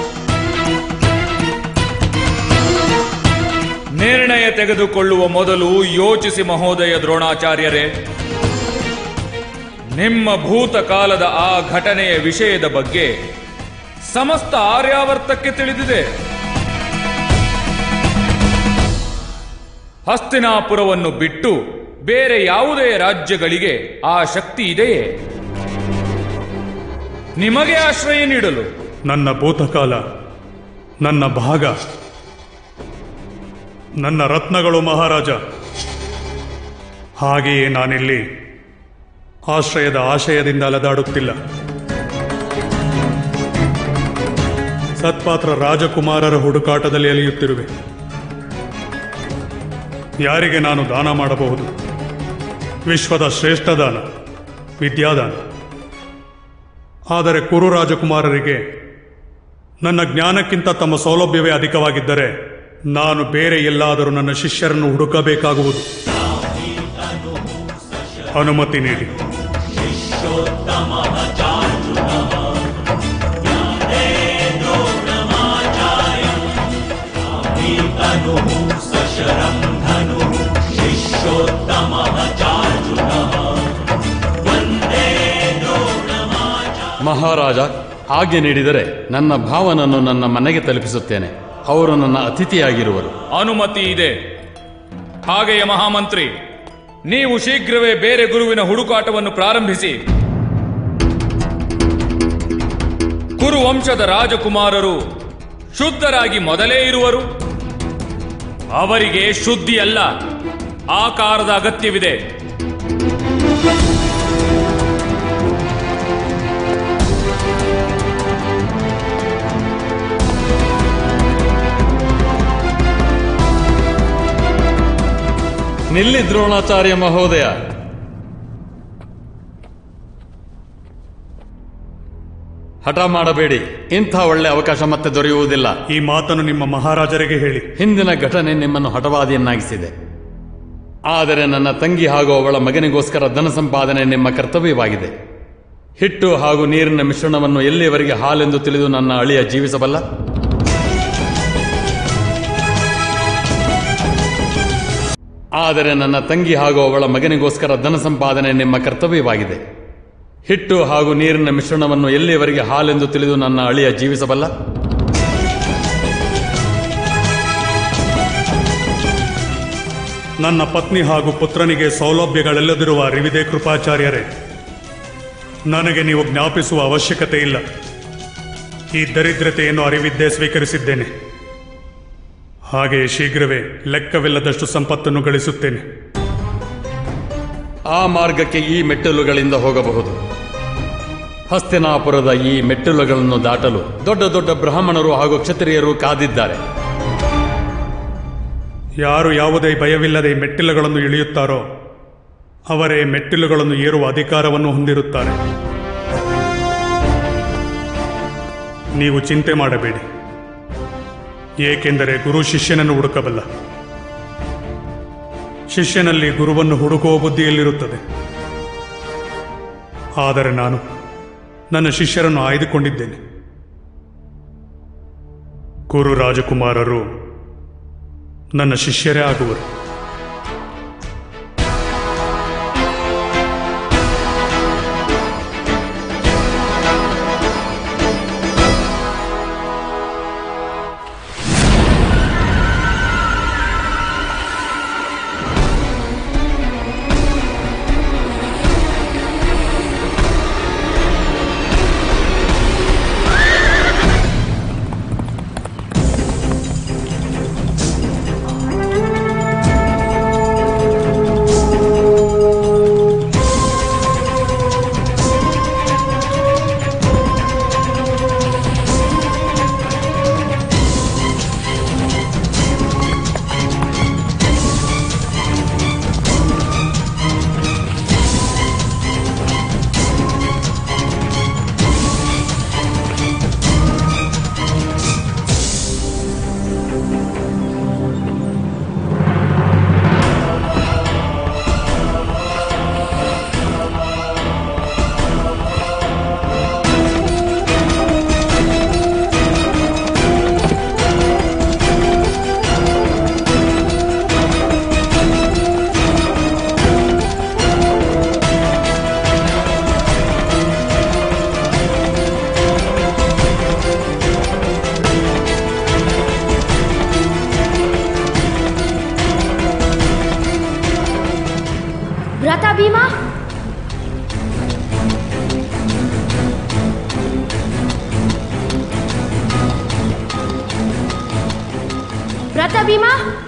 ನಿರ್ಣಯ ತೆಗೆದುಕೊಳ್ಳುವ ಮೊದಲು ಯೋಚಿಸಿ ಮಹೋದಯ ದ್ರೋಣಾಚಾರ್ಯರೇ ನಿಮ್ಮ ಭೂತಕಾಲದ ಆ ಘಟನೆಯ ವಿಷಯದ ಬಗ್ಗೆ ಸಮಸ್ತ ಆರ್ಯಾವರ್ತಕ್ಕೆ ತಿಳಿದಿದೆ ಹಸ್ತಿನಾಪುರವನ್ನು ಬಿಟ್ಟು ಬೇರೆ ಯಾವುದೇ ರಾಜ್ಯಗಳಿಗೆ ಆ ಶಕ್ತಿ ಇದೆಯೇ ನಿಮಗೆ ಆಶ್ರಯ ನೀಡಲು ನನ್ನ ಭೂತಕಾಲ ನನ್ನ ಭಾಗ ನನ್ನ ರತ್ನಗಳು ಮಹಾರಾಜ ಹಾಗೆಯೇ ನಾನಿಲ್ಲಿ ಆಶ್ರಯದ ಆಶಯದಿಂದ ಅಲದಾಡುತ್ತಿಲ್ಲ ಸತ್ಪಾತ್ರ ರಾಜಕುಮಾರರ ಹುಡುಕಾಟದಲ್ಲಿ ಅಲಿಯುತ್ತಿರುವೆ ಯಾರಿಗೆ ನಾನು ದಾನ ಮಾಡಬಹುದು ವಿಶ್ವದ ಶ್ರೇಷ್ಠ ದಾನ ವಿದ್ಯಾದಾನ ಆದರೆ ಕುರು ರಾಜಕುಮಾರರಿಗೆ ನನ್ನ ಜ್ಞಾನಕ್ಕಿಂತ ತಮ್ಮ ಸೌಲಭ್ಯವೇ ಅಧಿಕವಾಗಿದ್ದರೆ ನಾನು ಬೇರೆ ಎಲ್ಲಾದರೂ ನನ್ನ ಶಿಷ್ಯರನ್ನು ಹುಡುಕಬೇಕಾಗುವುದು ಅನುಮತಿ ನೀಡಿ ಮಹಾರಾಜ ಆಜ್ಞೆ ನೀಡಿದರೆ ನನ್ನ ಭಾವನನ್ನು ನನ್ನ ಮನೆಗೆ ತಲುಪಿಸುತ್ತೇನೆ ಅವರು ನನ್ನ ಅತಿಥಿಯಾಗಿರುವರು ಅನುಮತಿ ಇದೆ ಹಾಗೆಯೇ ಮಹಾಮಂತ್ರಿ ನೀವು ಶೀಘ್ರವೇ ಬೇರೆ ಗುರುವಿನ ಹುಡುಕಾಟವನ್ನು ಪ್ರಾರಂಭಿಸಿ ಕುರು ವಂಶದ ರಾಜಕುಮಾರರು ಶುದ್ಧರಾಗಿ ಮೊದಲೇ ಇರುವರು ಅವರಿಗೆ ಶುದ್ಧಿ ಅಲ್ಲ ಆಕಾರದ ಅಗತ್ಯವಿದೆ ನಿಲ್ಲಿ ದ್ರೋಣಾಚಾರ್ಯ ಮಹೋದಯ ಹಠ ಮಾಡಬೇಡಿ ಇಂಥ ಒಳ್ಳೆ ಅವಕಾಶ ಮತ್ತೆ ದೊರೆಯುವುದಿಲ್ಲ ಈ ಮಾತನ್ನು ನಿಮ್ಮ ಮಹಾರಾಜರಿಗೆ ಹೇಳಿ ಹಿಂದಿನ ಘಟನೆ ನಿಮ್ಮನ್ನು ಹಠವಾದಿಯನ್ನಾಗಿಸಿದೆ ಆದರೆ ನನ್ನ ತಂಗಿ ಹಾಗೂ ಅವಳ ಮಗನಿಗೋಸ್ಕರ ಧನ ಸಂಪಾದನೆ ನಿಮ್ಮ ಕರ್ತವ್ಯವಾಗಿದೆ ಹಿಟ್ಟು ಹಾಗೂ ನೀರಿನ ಮಿಶ್ರಣವನ್ನು ಎಲ್ಲಿಯವರೆಗೆ ಹಾಲೆಂದು ತಿಳಿದು ನನ್ನ ಅಳಿಯ ಜೀವಿಸಬಲ್ಲ ಆದರೆ ನನ್ನ ತಂಗಿ ಹಾಗೂ ಅವಳ ಮಗನಿಗೋಸ್ಕರ ಧನ ಸಂಪಾದನೆ ನಿಮ್ಮ ಕರ್ತವ್ಯವಾಗಿದೆ ಹಿಟ್ಟು ಹಾಗೂ ನೀರಿನ ಮಿಶ್ರಣವನ್ನು ಎಲ್ಲಿಯವರೆಗೆ ಹಾಲೆಂದು ತಿಳಿದು ನನ್ನ ಅಳಿಯ ಜೀವಿಸಬಲ್ಲ ನನ್ನ ಪತ್ನಿ ಹಾಗೂ ಪುತ್ರನಿಗೆ ಸೌಲಭ್ಯಗಳೆಲ್ಲದಿರುವ ಅರಿವಿದೆ ಕೃಪಾಚಾರ್ಯರೇ ನನಗೆ ನೀವು ಜ್ಞಾಪಿಸುವ ಅವಶ್ಯಕತೆ ಇಲ್ಲ ಈ ದರಿದ್ರತೆಯನ್ನು ಅರಿವಿದ್ದೇ ಸ್ವೀಕರಿಸಿದ್ದೇನೆ ಹಾಗೆಯೇ ಶೀಘ್ರವೇ ಲೆಕ್ಕವಿಲ್ಲದಷ್ಟು ಸಂಪತ್ತನ್ನು ಗಳಿಸುತ್ತೇನೆ ಆ ಮಾರ್ಗಕ್ಕೆ ಈ ಮೆಟ್ಟಿಲುಗಳಿಂದ ಹೋಗಬಹುದು ಹಸ್ತಿನಾಪುರದ ಈ ಮೆಟ್ಟಿಲುಗಳನ್ನು ದಾಟಲು ದೊಡ್ಡ ದೊಡ್ಡ ಬ್ರಾಹ್ಮಣರು ಹಾಗೂ ಕ್ಷತ್ರಿಯರು ಕಾದಿದ್ದಾರೆ ಯಾರು ಯಾವುದೇ ಭಯವಿಲ್ಲದೆ ಈ ಮೆಟ್ಟಿಲುಗಳನ್ನು ಇಳಿಯುತ್ತಾರೋ ಅವರೇ ಮೆಟ್ಟಿಲುಗಳನ್ನು ಏರುವ ಅಧಿಕಾರವನ್ನು ಹೊಂದಿರುತ್ತಾರೆ ನೀವು ಚಿಂತೆ ಮಾಡಬೇಡಿ ಏಕೆಂದರೆ ಗುರು ಶಿಷ್ಯನನ್ನು ಹುಡುಕಬಲ್ಲ ಶಿಷ್ಯನಲ್ಲಿ ಗುರುವನ್ನು ಹುಡುಕುವ ಬುದ್ಧಿಯಲ್ಲಿರುತ್ತದೆ ಆದರೆ ನಾನು ನನ್ನ ಶಿಷ್ಯರನ್ನು ಆಯ್ದುಕೊಂಡಿದ್ದೇನೆ ಗುರು ರಾಜಕುಮಾರರು ನನ್ನ ಶಿಷ್ಯರೇ ಆಗುವರು ಭ್ರಾತ ಭೀಮ ಭ್ರಾತ ಭೀಮ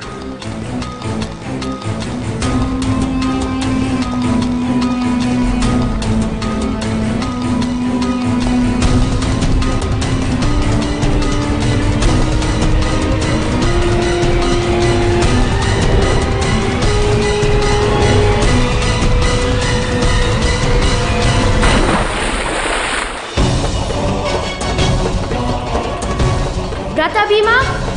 ಭ್ರಾತ ಭೀಮ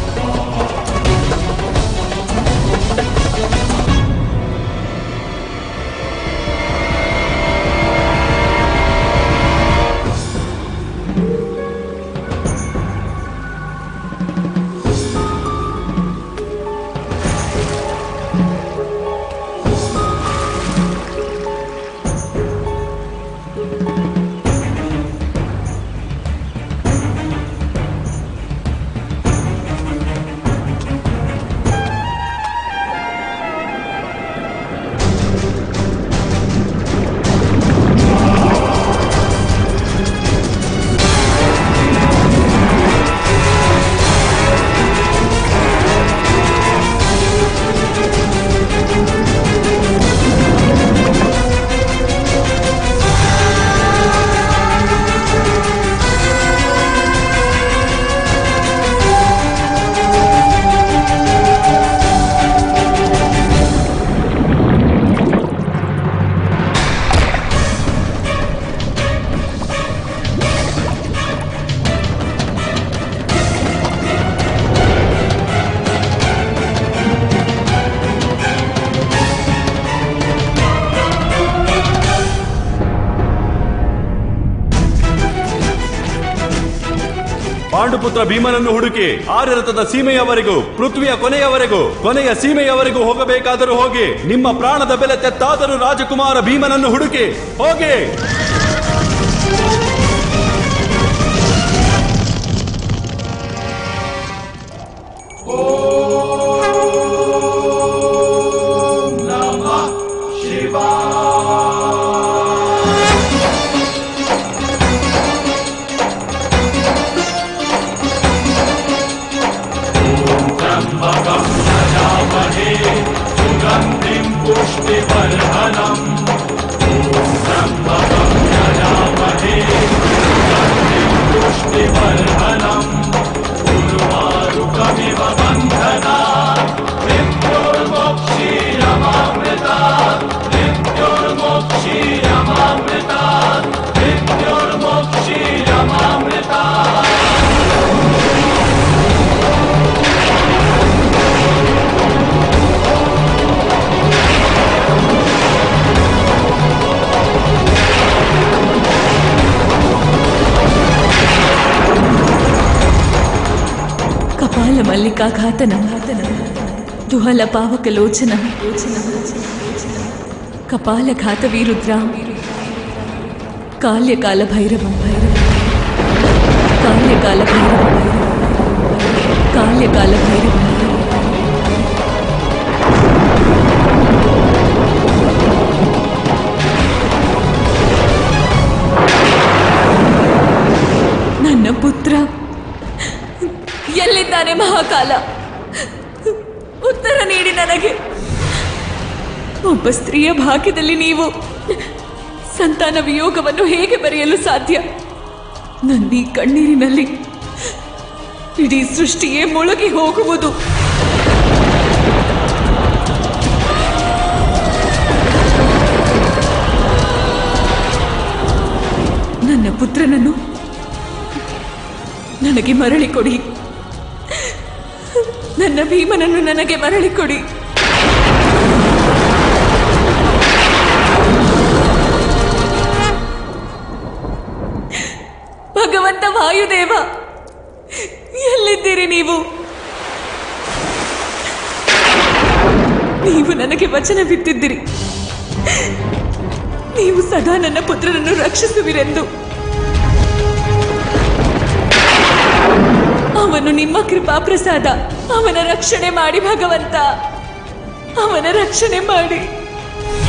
ಪಾಂಡುಪುತ್ರ ಭೀಮನನ್ನು ಹುಡುಕಿ ಆರ್ಯರಥದ ಸೀಮೆಯವರೆಗೂ ಪೃಥ್ವಿಯ ಕೊನೆಯವರೆಗೂ ಕೊನೆಯ ಸೀಮೆಯವರೆಗೂ ಹೋಗಬೇಕಾದರೂ ಹೋಗಿ ನಿಮ್ಮ ಪ್ರಾಣದ ಬೆಲೆ ತೆತ್ತಾದರೂ ರಾಜಕುಮಾರ ಭೀಮನನ್ನು ಹುಡುಕಿ ಹೋಗಿ ಕಪಾಲ ಮಲ್ಲಿಕಾಘಾತನ ದುಹಲ ಪಾವಕಲೋಚನ ಕಪಾಲಘಾತ ವೀರುದ್ರ ಕಾಲ್ಯಕಾಲ ಭೈರವ ಕಾಲ್ಯಕಾಲ ಭೈರವ ಕಾಲ್ಯಕಾಲ ಭೈರವ ನನ್ನ ಪುತ್ರ ಎಲ್ಲಿದ್ದಾನೆ ಮಹಾಕಾಲ ಉತ್ತರ ನೀಡಿ ನನಗೆ ಒಬ್ಬ ಸ್ತ್ರೀಯ ಭಾಗ್ಯದಲ್ಲಿ ನೀವು ಸಂತಾನ ವಿಯೋಗವನ್ನು ಹೇಗೆ ಬರೆಯಲು ಸಾಧ್ಯ ನನ್ನೀ ಕಣ್ಣೀರಿನಲ್ಲಿ ಇಡೀ ಸೃಷ್ಟಿಯೇ ಮುಳುಗಿ ಹೋಗುವುದು ನನ್ನ ಪುತ್ರನನ್ನು ನನಗೆ ಮರಳಿ ಕೊಡಿ ನನ್ನ ಭೀಮನನ್ನು ನನಗೆ ಮರಳಿ ಕೊಡಿ ಭಗವಂತ ವಾಯುದೇವ ಎಲ್ಲಿದ್ದೀರಿ ನೀವು ನೀವು ನನಗೆ ವಚನ ಬಿತ್ತಿದ್ದಿರಿ ನೀವು ಸದಾ ನನ್ನ ಪುತ್ರನನ್ನು ರಕ್ಷಿಸುವಿರೆಂದು ಅವನು ನಿಮ್ಮ ಕೃಪಾ ಪ್ರಸಾದ ಅವನ ರಕ್ಷಣೆ ಮಾಡಿ ಭಗವಂತ ಅವನ ರಕ್ಷಣೆ ಮಾಡಿ